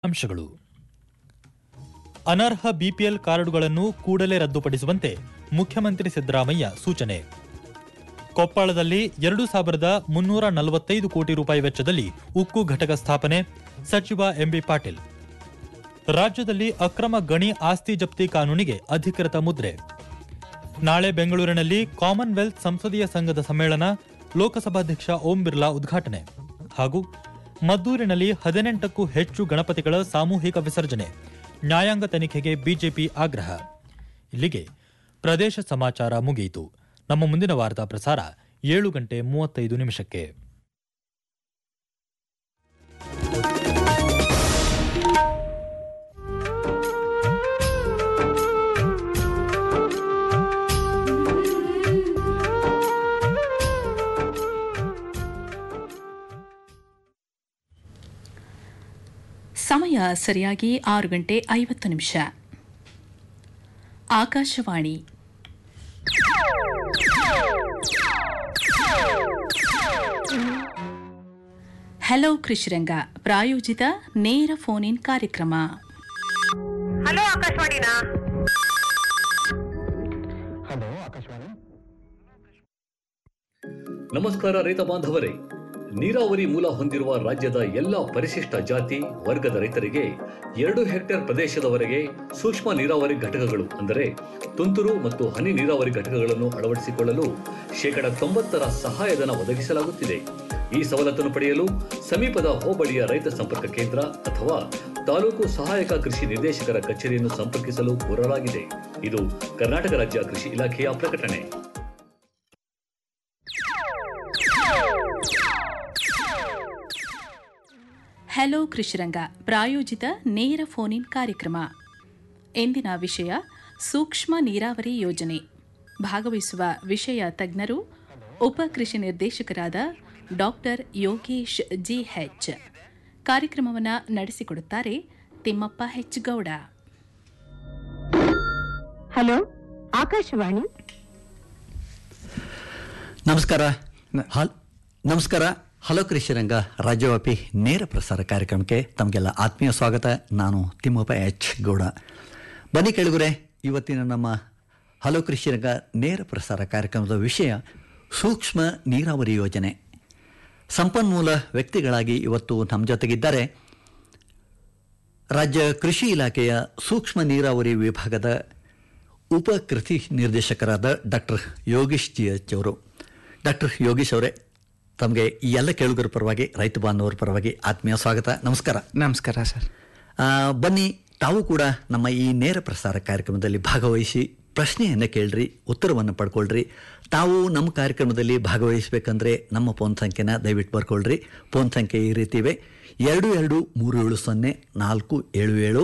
ಮುಖ್ಯಾಂಶಗಳು ಅನರ್ಹ ಬಿಪಿಎಲ್ ಕಾರ್ಡುಗಳನ್ನು ಕೂಡಲೇ ರದ್ದುಪಡಿಸುವಂತೆ ಮುಖ್ಯಮಂತ್ರಿ ಸಿದ್ದರಾಮಯ್ಯ ಸೂಚನೆ ಕೊಪ್ಪಳದಲ್ಲಿ ಎರಡು ಸಾವಿರದ ಮುನ್ನೂರ ನಲವತ್ತೈದು ಕೋಟಿ ರೂಪಾಯಿ ವೆಚ್ಚದಲ್ಲಿ ಉಕ್ಕು ಘಟಕ ಸ್ಥಾಪನೆ ಸಚಿವ ಎಂಬಿ ಪಾಟೀಲ್ ರಾಜ್ಯದಲ್ಲಿ ಅಕ್ರಮ ಗಣಿ ಆಸ್ತಿ ಜಪ್ತಿ ಕಾನೂನಿಗೆ ಅಧಿಕೃತ ಮುದ್ರೆ ನಾಳೆ ಬೆಂಗಳೂರಿನಲ್ಲಿ ಕಾಮನ್ವೆಲ್ತ್ ಸಂಸದೀಯ ಸಂಘದ ಸಮ್ಮೇಳನ ಲೋಕಸಭಾಧ್ಯಕ್ಷ ಓಂ ಬಿರ್ಲಾ ಉದ್ಘಾಟನೆ ಹಾಗೂ ಮದ್ದೂರಿನಲ್ಲಿ ಹದಿನೆಂಟಕ್ಕೂ ಹೆಚ್ಚು ಗಣಪತಿಗಳ ಸಾಮೂಹಿಕ ವಿಸರ್ಜನೆ ನ್ಯಾಯಾಂಗ ತನಿಖೆಗೆ ಬಿಜೆಪಿ ಆಗ್ರಹ ಇಲ್ಲಿಗೆ ಪ್ರದೇಶ ಸಮಾಚಾರ ಮುಗಿಯಿತು ನಮ್ಮ ಮುಂದಿನ ವಾರ್ತಾ ಪ್ರಸಾರ ಏಳು ಗಂಟೆ ಮೂವತ್ತೈದು ನಿಮಿಷಕ್ಕೆ ಸಮಯ ಸರಿಯಾಗಿ ಆರು ಗಂಟೆ ಐವತ್ತು ನಿಮಿಷ ಆಕಾಶವಾಣಿ ಹಲೋ ಕೃಷಿರಂಗ ಪ್ರಾಯೋಜಿತ ನೇರ ಫೋನ್ ಇನ್ ಕಾರ್ಯಕ್ರಮ ಹಲೋ ಆಕಾಶವಾಣಿನಾ ನಮಸ್ಕಾರ ರೈತ ಬಾಂಧವರೇ ನೀರಾವರಿ ಮೂಲ ಹೊಂದಿರುವ ರಾಜ್ಯದ ಎಲ್ಲ ಪರಿಶಿಷ್ಟ ಜಾತಿ ವರ್ಗದ ರೈತರಿಗೆ ಎರಡು ಹೆಕ್ಟೇರ್ ಪ್ರದೇಶದವರೆಗೆ ಸೂಕ್ಷ್ಮ ನೀರಾವರಿ ಘಟಕಗಳು ಅಂದರೆ ತುಂತುರು ಮತ್ತು ಹನಿ ನೀರಾವರಿ ಘಟಕಗಳನ್ನು ಅಳವಡಿಸಿಕೊಳ್ಳಲು ಶೇಕಡ ತೊಂಬತ್ತರ ಸಹಾಯಧನ ಒದಗಿಸಲಾಗುತ್ತಿದೆ ಈ ಸವಲತ್ತನ್ನು ಪಡೆಯಲು ಸಮೀಪದ ಹೋಬಳಿಯ ರೈತ ಸಂಪರ್ಕ ಕೇಂದ್ರ ಅಥವಾ ತಾಲೂಕು ಸಹಾಯಕ ಕೃಷಿ ನಿರ್ದೇಶಕರ ಕಚೇರಿಯನ್ನು ಸಂಪರ್ಕಿಸಲು ಕೋರಲಾಗಿದೆ ಇದು ಕರ್ನಾಟಕ ರಾಜ್ಯ ಕೃಷಿ ಇಲಾಖೆಯ ಪ್ರಕಟಣೆ ಹಲೋ ಕೃಷಿರಂಗ ಪ್ರಾಯೋಜಿತ ನೇರ ಫೋನ್ ಇನ್ ಕಾರ್ಯಕ್ರಮ ಎಂದಿನ ವಿಷಯ ಸೂಕ್ಷ್ಮ ನೀರಾವರಿ ಯೋಜನೆ ಭಾಗವಹಿಸುವ ವಿಷಯ ತಜ್ಞರು ಉಪ ಕೃಷಿ ನಿರ್ದೇಶಕರಾದ ಡಾಕ್ಟರ್ ಯೋಗೇಶ್ ಜಿ ಹೆಚ್ ಕಾರ್ಯಕ್ರಮವನ್ನು ನಡೆಸಿಕೊಡುತ್ತಾರೆ ತಿಮ್ಮಪ್ಪ ಹೆಚ್ ಗೌಡ ಹಲೋ ಆಕಾಶವಾಣಿ ನಮಸ್ಕಾರ ಹಲ್ ನಮಸ್ಕಾರ ಹಲೋ ಕೃಷಿರಂಗ ರಾಜ್ಯವ್ಯಾಪಿ ನೇರ ಪ್ರಸಾರ ಕಾರ್ಯಕ್ರಮಕ್ಕೆ ತಮಗೆಲ್ಲ ಆತ್ಮೀಯ ಸ್ವಾಗತ ನಾನು ತಿಮ್ಮಪ್ಪ ಎಚ್ ಗೌಡ ಬನ್ನಿ ಕೆಳಗುರೆ ಇವತ್ತಿನ ನಮ್ಮ ಹಲೋ ಕೃಷಿರಂಗ ನೇರ ಪ್ರಸಾರ ಕಾರ್ಯಕ್ರಮದ ವಿಷಯ ಸೂಕ್ಷ್ಮ ನೀರಾವರಿ ಯೋಜನೆ ಸಂಪನ್ಮೂಲ ವ್ಯಕ್ತಿಗಳಾಗಿ ಇವತ್ತು ನಮ್ಮ ಜೊತೆಗಿದ್ದಾರೆ ರಾಜ್ಯ ಕೃಷಿ ಇಲಾಖೆಯ ಸೂಕ್ಷ್ಮ ನೀರಾವರಿ ವಿಭಾಗದ ಉಪ ಕೃಷಿ ನಿರ್ದೇಶಕರಾದ ಡಾಕ್ಟರ್ ಯೋಗೀಶ್ ಜಿ ಎಚ್ ಅವರು ಡಾಕ್ಟರ್ ಯೋಗೀಶ್ ಅವರೇ ತಮಗೆ ಈ ಎಲ್ಲ ಕೇಳುಗರ ಪರವಾಗಿ ರೈತ ಬಾಂಧವರ ಪರವಾಗಿ ಆತ್ಮೀಯ ಸ್ವಾಗತ ನಮಸ್ಕಾರ ನಮಸ್ಕಾರ ಸರ್ ಆ, ಬನ್ನಿ ತಾವು ಕೂಡ ನಮ್ಮ ಈ ನೇರ ಪ್ರಸಾರ ಕಾರ್ಯಕ್ರಮದಲ್ಲಿ ಭಾಗವಹಿಸಿ ಪ್ರಶ್ನೆಯನ್ನು ಕೇಳ್ರಿ ಉತ್ತರವನ್ನು ಪಡ್ಕೊಳ್ರಿ ತಾವು ನಮ್ಮ ಕಾರ್ಯಕ್ರಮದಲ್ಲಿ ಭಾಗವಹಿಸಬೇಕಂದ್ರೆ ನಮ್ಮ ಫೋನ್ ಸಂಖ್ಯೆನ ದಯವಿಟ್ಟು ಬರ್ಕೊಳ್ರಿ ಫೋನ್ ಸಂಖ್ಯೆ ಈ ರೀತಿ ಇವೆ ಎರಡು ಎರಡು ಮೂರು ಏಳು ಸೊನ್ನೆ ನಾಲ್ಕು ಏಳು ಏಳು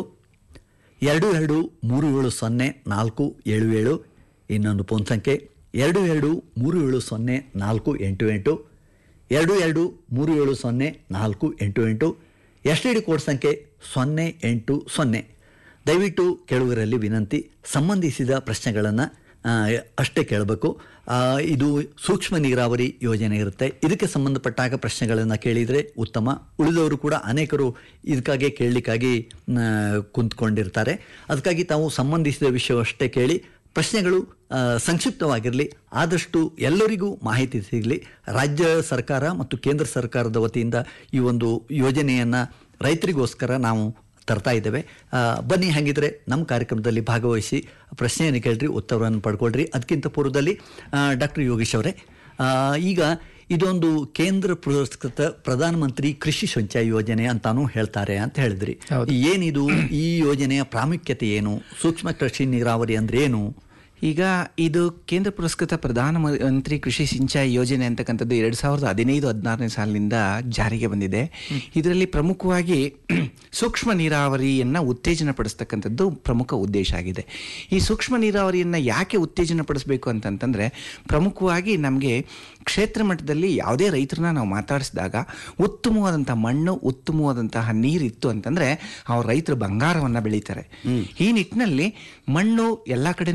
ಎರಡು ಎರಡು ಮೂರು ಏಳು ಸೊನ್ನೆ ನಾಲ್ಕು ಏಳು ಏಳು ಇನ್ನೊಂದು ಫೋನ್ ಸಂಖ್ಯೆ ಎರಡು ಎರಡು ಮೂರು ಏಳು ಸೊನ್ನೆ ನಾಲ್ಕು ಎಂಟು ಎಂಟು ಎರಡು ಎರಡು ಮೂರು ಏಳು ಸೊನ್ನೆ ನಾಲ್ಕು ಎಂಟು ಎಂಟು ಎಸ್ ಟಿ ಡಿ ಕೋಡ್ ಸಂಖ್ಯೆ ಸೊನ್ನೆ ಎಂಟು ಸೊನ್ನೆ ದಯವಿಟ್ಟು ಕೇಳುಗರಲ್ಲಿ ವಿನಂತಿ ಸಂಬಂಧಿಸಿದ ಪ್ರಶ್ನೆಗಳನ್ನು ಅಷ್ಟೇ ಕೇಳಬೇಕು ಆ, ಇದು ಸೂಕ್ಷ್ಮ ನೀರಾವರಿ ಯೋಜನೆ ಇರುತ್ತೆ ಇದಕ್ಕೆ ಸಂಬಂಧಪಟ್ಟಾಗ ಪ್ರಶ್ನೆಗಳನ್ನು ಕೇಳಿದರೆ ಉತ್ತಮ ಉಳಿದವರು ಕೂಡ ಅನೇಕರು ಇದಕ್ಕಾಗಿ ಕೇಳಲಿಕ್ಕಾಗಿ ಆ, ಕುಂತ್ಕೊಂಡಿರ್ತಾರೆ ಅದಕ್ಕಾಗಿ ತಾವು ಸಂಬಂಧಿಸಿದ ವಿಷಯವಷ್ಟೇ ಕೇಳಿ ಪ್ರಶ್ನೆಗಳು ಆ, ಸಂಕ್ಷಿಪ್ತವಾಗಿರಲಿ ಆದಷ್ಟು ಎಲ್ಲರಿಗೂ ಮಾಹಿತಿ ಸಿಗಲಿ ರಾಜ್ಯ ಸರ್ಕಾರ ಮತ್ತು ಕೇಂದ್ರ ಸರ್ಕಾರದ ವತಿಯಿಂದ ಈ ಒಂದು ಯೋಜನೆಯನ್ನು ರೈತರಿಗೋಸ್ಕರ ನಾವು ತರ್ತಾ ಇದ್ದೇವೆ ಆ, ಬನ್ನಿ ಹಾಗಿದ್ರೆ ನಮ್ಮ ಕಾರ್ಯಕ್ರಮದಲ್ಲಿ ಭಾಗವಹಿಸಿ ಪ್ರಶ್ನೆಯನ್ನು ಕೇಳ್ರಿ ಉತ್ತರವನ್ನು ಪಡ್ಕೊಳ್ರಿ ಅದಕ್ಕಿಂತ ಪೂರ್ವದಲ್ಲಿ ಡಾಕ್ಟರ್ ಯೋಗೀಶ್ ಅವರೇ ಆ, ಈಗ ಇದೊಂದು ಕೇಂದ್ರ ಪುರಸ್ಕೃತ ಪ್ರಧಾನಮಂತ್ರಿ ಕೃಷಿ ಸಿಂಚಾಯಿ ಯೋಜನೆ ಅಂತಾನು ಹೇಳ್ತಾರೆ ಅಂತ ಹೇಳಿದ್ರಿ ಹೌದು. ಏನಿದು ಈ ಯೋಜನೆಯ ಪ್ರಾಮುಖ್ಯತೆ ಏನು ಸೂಕ್ಷ್ಮ ಕೃಷಿ ನೀರಾವರಿ ಅಂದ್ರೆ ಏನು ಈಗ ಇದು ಕೇಂದ್ರ ಪುರಸ್ಕೃತ ಪ್ರಧಾನಮಂತ್ರಿ ಕೃಷಿ ಸಿಂಚಾಯಿ ಯೋಜನೆ ಅಂತಕ್ಕಂಥದ್ದು ಎರಡು ಸಾವಿರದ ಹದಿನೈದು ಹದಿನಾರನೇ ಸಾಲಿನಿಂದ ಜಾರಿಗೆ ಬಂದಿದೆ ಇದರಲ್ಲಿ ಪ್ರಮುಖವಾಗಿ ಸೂಕ್ಷ್ಮ ನೀರಾವರಿಯನ್ನು ಉತ್ತೇಜನ ಪಡಿಸ್ತಕ್ಕಂಥದ್ದು ಪ್ರಮುಖ ಉದ್ದೇಶ ಆಗಿದೆ ಈ ಸೂಕ್ಷ್ಮ ನೀರಾವರಿಯನ್ನು ಯಾಕೆ ಉತ್ತೇಜನ ಪಡಿಸಬೇಕು ಅಂತಂತಂದರೆ ಪ್ರಮುಖವಾಗಿ ನಮಗೆ ಕ್ಷೇತ್ರ ಮಟ್ಟದಲ್ಲಿ ಯಾವುದೇ ರೈತರನ್ನ ನಾವು ಮಾತಾಡಿಸಿದಾಗ ಉತ್ತಮವಾದಂಥ ಮಣ್ಣು ಉತ್ತಮವಾದಂತಹ ನೀರಿತ್ತು ಅಂತಂದರೆ ಅವ್ರ ರೈತರು ಬಂಗಾರವನ್ನು ಬೆಳೀತಾರೆ ಈ ನಿಟ್ಟಿನಲ್ಲಿ ಮಣ್ಣು ಎಲ್ಲ ಕಡೆನೂ ಇದೆ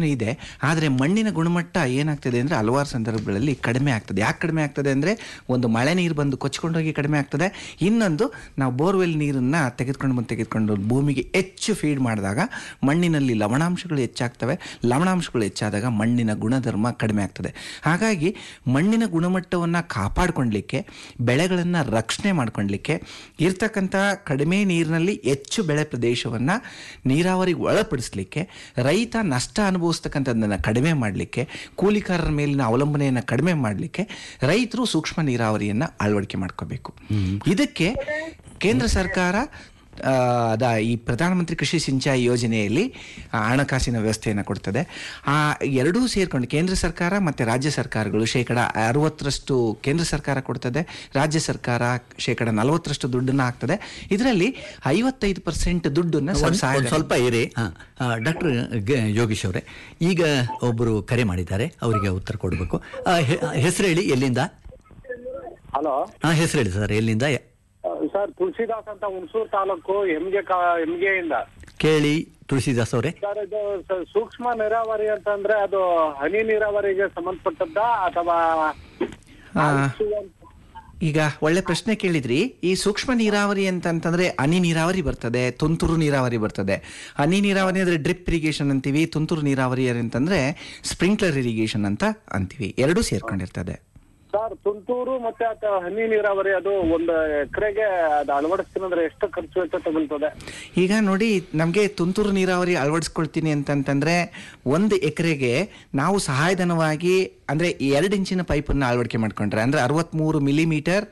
ಆದರೆ ಮಣ್ಣಿನ ಗುಣಮಟ್ಟ ಏನಾಗ್ತದೆ ಅಂದರೆ ಹಲವಾರು ಸಂದರ್ಭಗಳಲ್ಲಿ ಕಡಿಮೆ ಆಗ್ತದೆ ಯಾಕೆ ಕಡಿಮೆ ಆಗ್ತದೆ ಅಂದರೆ ಒಂದು ಮಳೆ ನೀರು ಬಂದು ಕೊಚ್ಕೊಂಡೋಗಿ ಕಡಿಮೆ ಆಗ್ತದೆ ಇನ್ನೊಂದು ನಾವು ಬೋರ್ವೆಲ್ ನೀರನ್ನು ತೆಗೆದುಕೊಂಡು ಬಂದು ತೆಗೆದುಕೊಂಡು ಭೂಮಿಗೆ ಹೆಚ್ಚು ಫೀಡ್ ಮಾಡಿದಾಗ ಮಣ್ಣಿನಲ್ಲಿ ಲವಣಾಂಶಗಳು ಹೆಚ್ಚಾಗ್ತವೆ ಲವಣಾಂಶಗಳು ಹೆಚ್ಚಾದಾಗ ಮಣ್ಣಿನ ಗುಣಧರ್ಮ ಕಡಿಮೆ ಆಗ್ತದೆ ಹಾಗಾಗಿ ಮಣ್ಣಿನ ಗುಣಮಟ್ಟವನ್ನು ಕಾಪಾಡಿಕೊಳ್ಳಲಿಕ್ಕೆ ಬೆಳೆಗಳನ್ನು ರಕ್ಷಣೆ ಮಾಡ್ಕೊಳ್ಳಿಕ್ಕೆ ಇರ್ತಕ್ಕಂಥ ಕಡಿಮೆ ನೀರಿನಲ್ಲಿ ಹೆಚ್ಚು ಬೆಳೆ ಪ್ರದೇಶವನ್ನು ನೀರಾವರಿಗೆ ಒಳಪಡಿಸಲಿಕ್ಕೆ ರೈತ ನಷ್ಟ ಅನುಭವಿಸ್ತಕ್ಕಂಥದ್ದನ್ನು ಕಡಿಮೆ ಮಾಡಲಿಕ್ಕೆ ಕೂಲಿಕಾರರ ಮೇಲಿನ ಅವಲಂಬನೆಯನ್ನು ಕಡಿಮೆ ಮಾಡಲಿಕ್ಕೆ ರೈತರು ಸೂಕ್ಷ್ಮ ನೀರಾವರಿಯನ್ನು ಅಳವಡಿಕೆ ಮಾಡ್ಕೋಬೇಕು ಇದಕ್ಕೆ ಕೇಂದ್ರ ಸರ್ಕಾರ ಆ, ಅದ ಈ ಪ್ರಧಾನಮಂತ್ರಿ ಕೃಷಿ ಸಿಂಚಾಯಿ ಯೋಜನೆಯಲ್ಲಿ ಆ, ಹಣಕಾಸಿನ ವ್ಯವಸ್ಥೆಯನ್ನು ಕೊಡ್ತದೆ ಆ ಎರಡೂ ಸೇರ್ಕೊಂಡು ಕೇಂದ್ರ ಸರ್ಕಾರ ಮತ್ತು ರಾಜ್ಯ ಸರ್ಕಾರಗಳು ಶೇಕಡ ಅರವತ್ತರಷ್ಟು ಕೇಂದ್ರ ಸರ್ಕಾರ ಕೊಡ್ತದೆ ರಾಜ್ಯ ಸರ್ಕಾರ ಶೇಕಡ ನಲವತ್ತರಷ್ಟು ದುಡ್ಡನ್ನು ಹಾಕ್ತದೆ ಇದರಲ್ಲಿ ಐವತ್ತೈದು ಪರ್ಸೆಂಟ್ ದುಡ್ಡನ್ನು ಒಂದ್- ಸಹಾಯ ಒಂದ್ ಸ್ವಲ್ಪ ಇರಿ ಡಾಕ್ಟರ್ ಯೋಗೀಶ್ ಅವರೇ ಈಗ ಒಬ್ಬರು ಕರೆ ಮಾಡಿದ್ದಾರೆ ಅವರಿಗೆ ಉತ್ತರ ಕೊಡಬೇಕು ಹೆಸರು ಹೇಳಿ ಎಲ್ಲಿಂದ ಹಲೋ ಹಾಂ ಹೆಸರು ಹೇಳಿ ಸರ್ ಎಲ್ಲಿಂದ ಸರ್ ತುಳಸಿದಾಸ್ ಅಂತ ಹುಣಸೂರು ತಾಲೂಕು ಎಮ್ಗೆ ಎಮ್ಗೆಯಿಂದ ಕೇಳಿ ತುಳಸಿದಾಸ್ ಅವರೇ ಸರ್ ಇದು ಸ- ಸೂಕ್ಷ್ಮ ನೀರಾವರಿ ಅಂತಂದ್ರೆ ಅದು ಹನಿ ನೀರಾವರಿಗೆ ಸಂಬಂಧಪಟ್ಟದ್ದ ಅಥವಾ ಆ, ಈಗ ಒಳ್ಳೆ ಪ್ರಶ್ನೆ ಕೇಳಿದ್ರಿ ಈ ಸೂಕ್ಷ್ಮ ನೀರಾವರಿ ಅಂತಂತಂದ್ರೆ ಹನಿ ನೀರಾವರಿ ಬರ್ತದೆ ತುಂತುರು ನೀರಾವರಿ ಬರ್ತದೆ ಹನಿ ನೀರಾವರಿ ಅಂದ್ರೆ ಡ್ರಿಪ್ ಇರಿಗೇಷನ್ ಅಂತೀವಿ ತುಂತುರು ನೀರಾವರಿ ಅಂತಂದ್ರೆ ಸ್ಪ್ರಿಂಕ್ಲರ್ ಇರಿಗೇಷನ್ ಅಂತ ಅಂತೀವಿ ಎರಡೂ ಸೇರ್ಕೊಂಡಿರ್ತದೆ ಸರ್ ತುಂತೂರು ಮತ್ತೆ ಅಥವಾ ಹನಿ ನೀರಾವರಿ ಅದು ಒಂದು ಎಕರೆಗೆ ಅದು ಅಳವಡಿಸ್ತೀನಂದ್ರೆ ಎಷ್ಟು ಖರ್ಚು ವೆಚ್ಚ ತಗೊಳ್ತದೆ ಈಗ ನೋಡಿ ನಮಗೆ ತುಂತುರು ನೀರಾವರಿ ಅಳವಡಿಸ್ಕೊಳ್ತೀನಿ ಅಂತಂತಂದ್ರೆ ಒಂದು ಎಕರೆಗೆ ನಾವು ಸಹಾಯಧನವಾಗಿ ಅಂದರೆ ಎರಡು ಇಂಚಿನ ಪೈಪನ್ನು ಅಳವಡಿಕೆ ಮಾಡ್ಕೊಂಡ್ರೆ ಅಂದರೆ ಅರವತ್ತ್ಮೂರು ಮಿಲಿಮೀಟರ್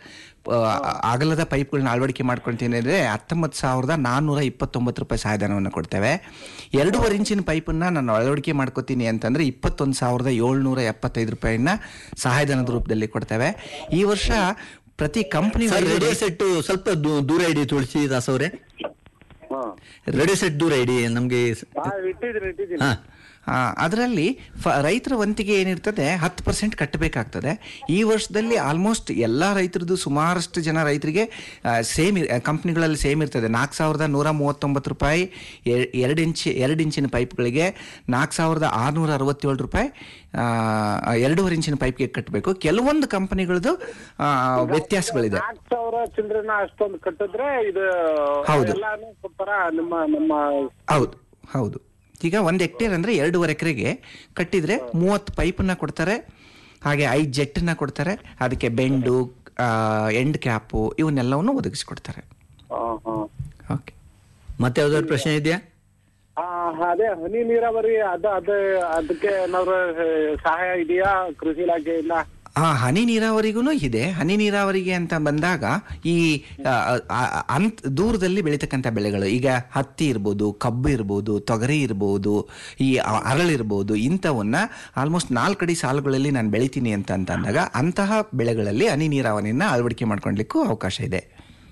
ಅಗಲದ ಪೈಪ್ಗಳನ್ನ ಅಳವಡಿಕೆ ಮಾಡ್ಕೊಳ್ತೀನಿ ಅಂದರೆ ಹತ್ತೊಂಬತ್ತು ಸಾವಿರದ ನಾನ್ನೂರ ಇಪ್ಪತ್ತೊಂಬತ್ತು ರೂಪಾಯಿ ಸಹಾಯಧನವನ್ನು ಕೊಡ್ತೇವೆ ಎರಡೂವರೆ ಇಂಚಿನ ಪೈಪನ್ನು ನಾನು ಅಳವಡಿಕೆ ಮಾಡ್ಕೋತೀನಿ ಅಂತಂದರೆ ಇಪ್ಪತ್ತೊಂದು ಸಾವಿರದ ಏಳ್ನೂರ ಎಪ್ಪತ್ತೈದು ರೂಪಾಯಿನ ಸಹಾಯಧನದ ರೂಪದಲ್ಲಿ ಕೊಡ್ತೇವೆ ಈ ವರ್ಷ ಪ್ರತಿ ಸರ್ ಕಂಪ್ನಿಗಳಿಗೆ ರೇಡಿಯೋ ಸೆಟ್ ಸ್ವಲ್ಪ ದೂ- ದೂರ ಇಡಿ ತುಳಸಿದಾಸ್ ಅವರೇ ಹಾ ರೇಡಿಯೋ ಸೆಟ್ ದೂರ ಇಡಿ ನಮಗೆ ಹಾ, ಇಟ್ಟಿದ್ದೀನಿ ಇಟ್ಟಿದ್ದೀನಿ ಹಾ ಅದರಲ್ಲಿ ಫ ರೈತರ ವಂತಿಗೆ ಏನಿರ್ತದೆ ಹತ್ತು ಪರ್ಸೆಂಟ್ ಕಟ್ಟಬೇಕಾಗ್ತದೆ ಈ ವರ್ಷದಲ್ಲಿ ಆಲ್ಮೋಸ್ಟ್ ಎಲ್ಲ ರೈತರದ್ದು ಸುಮಾರಷ್ಟು ಜನ ರೈತರಿಗೆ ಸೇಮ್ ಕಂಪ್ನಿಗಳಲ್ಲಿ ಸೇಮ್ ಇರ್ತದೆ ನಾಲ್ಕು ಸಾವಿರದ ನೂರ ಮೂವತ್ತೊಂಬತ್ತು ರೂಪಾಯಿ ಎ- ಎರಡು ಇಂಚ್ ಎರಡು ಇಂಚಿನ ಪೈಪ್ಗಳಿಗೆ ನಾಲ್ಕು ಸಾವಿರದ ಆರುನೂರ ಅರವತ್ತೇಳು ರೂಪಾಯಿ ಆ, ಎರಡೂವರೆ ಇಂಚಿನ ಪೈಪ್ಗೆ ಕಟ್ಟಬೇಕು ಕೆಲವೊಂದು ಕಂಪನಿಗಳದ್ದು ವ್ಯತ್ಯಾಸಗಳಿದೆ ನಾಲ್ಕು ಸಾವಿರ ಚಿಲ್ಡ್ರನ್ನ ಅಷ್ಟೊಂದು ಕಟ್ಟಿದ್ರೆ ಇದು ಹೌದು. ಎಲ್ಲಾನು ಕೊಡ್ತಾರ ನಿಮ್ಮ ನಮ್ಮ ಹೌದು ಹೌದು ಈಗ ಒಂದು ಹೆಕ್ಟೇರ್ ಅಂದರೆ ಎರಡೂವರೆ ಎಕರೆಗೆ ಕಟ್ಟಿದರೆ ಮೂವತ್ತು ಪೈಪನ್ನು ಕೊಡ್ತಾರೆ ಹಾಗೆ ಐದು ಜೆಟ್ಟನ್ನು ಕೊಡ್ತಾರೆ ಅದಕ್ಕೆ ಬೆಂಡು ಎಂಡ್ ಕ್ಯಾಪು ಇವನ್ನೆಲ್ಲವನ್ನು ಒದಗಿಸ್ಕೊಡ್ತಾರೆ ಹಾ ಹಾ ಓಕೆ ಮತ್ತೆ ಯಾವ್ದಾದ್ರು ಪ್ರಶ್ನೆ ಇದೆಯಾ ಆ, ಅದೇ ಹನಿ ನೀರಾವರಿ ಅದ ಅದ ಅದಕ್ಕೆ ಏನಾದ್ರು ಆ, ಸಹಾಯ ಇದೆಯಾ ಕೃಷಿ ಇಲಾಖೆಯಿಂದ ಆ ಹನಿ ನೀರಾವರಿಗೂ ಇದೆ ಹನಿ ನೀರಾವರಿಗೆ ಅಂತ ಬಂದಾಗ ಈ ಆ, ಆ, ಅಂತ್ ದೂರದಲ್ಲಿ ಬೆಳೀತಕ್ಕಂಥ ಬೆಳೆಗಳು ಈಗ ಹತ್ತಿ ಇರ್ಬೋದು ಕಬ್ಬು ಇರ್ಬೋದು ತೊಗರಿ ಇರ್ಬೋದು ಈ ಅ- ಅರಳಿರ್ಬೋದು ಇಂಥವನ್ನ ಆಲ್ಮೋಸ್ಟ್ ನಾಲ್ಕಡಿ ಸಾಲುಗಳಲ್ಲಿ ನಾನು ಬೆಳಿತೀನಿ ಅಂತ ಅಂತ ಅಂದಾಗ ಅಂತಹ ಬೆಳೆಗಳಲ್ಲಿ ಹನಿ ನೀರಾವರಿನ ಅಳವಡಿಕೆ ಮಾಡ್ಕೊಳ್ಲಿಕ್ಕೂ ಅವಕಾಶ ಇದೆ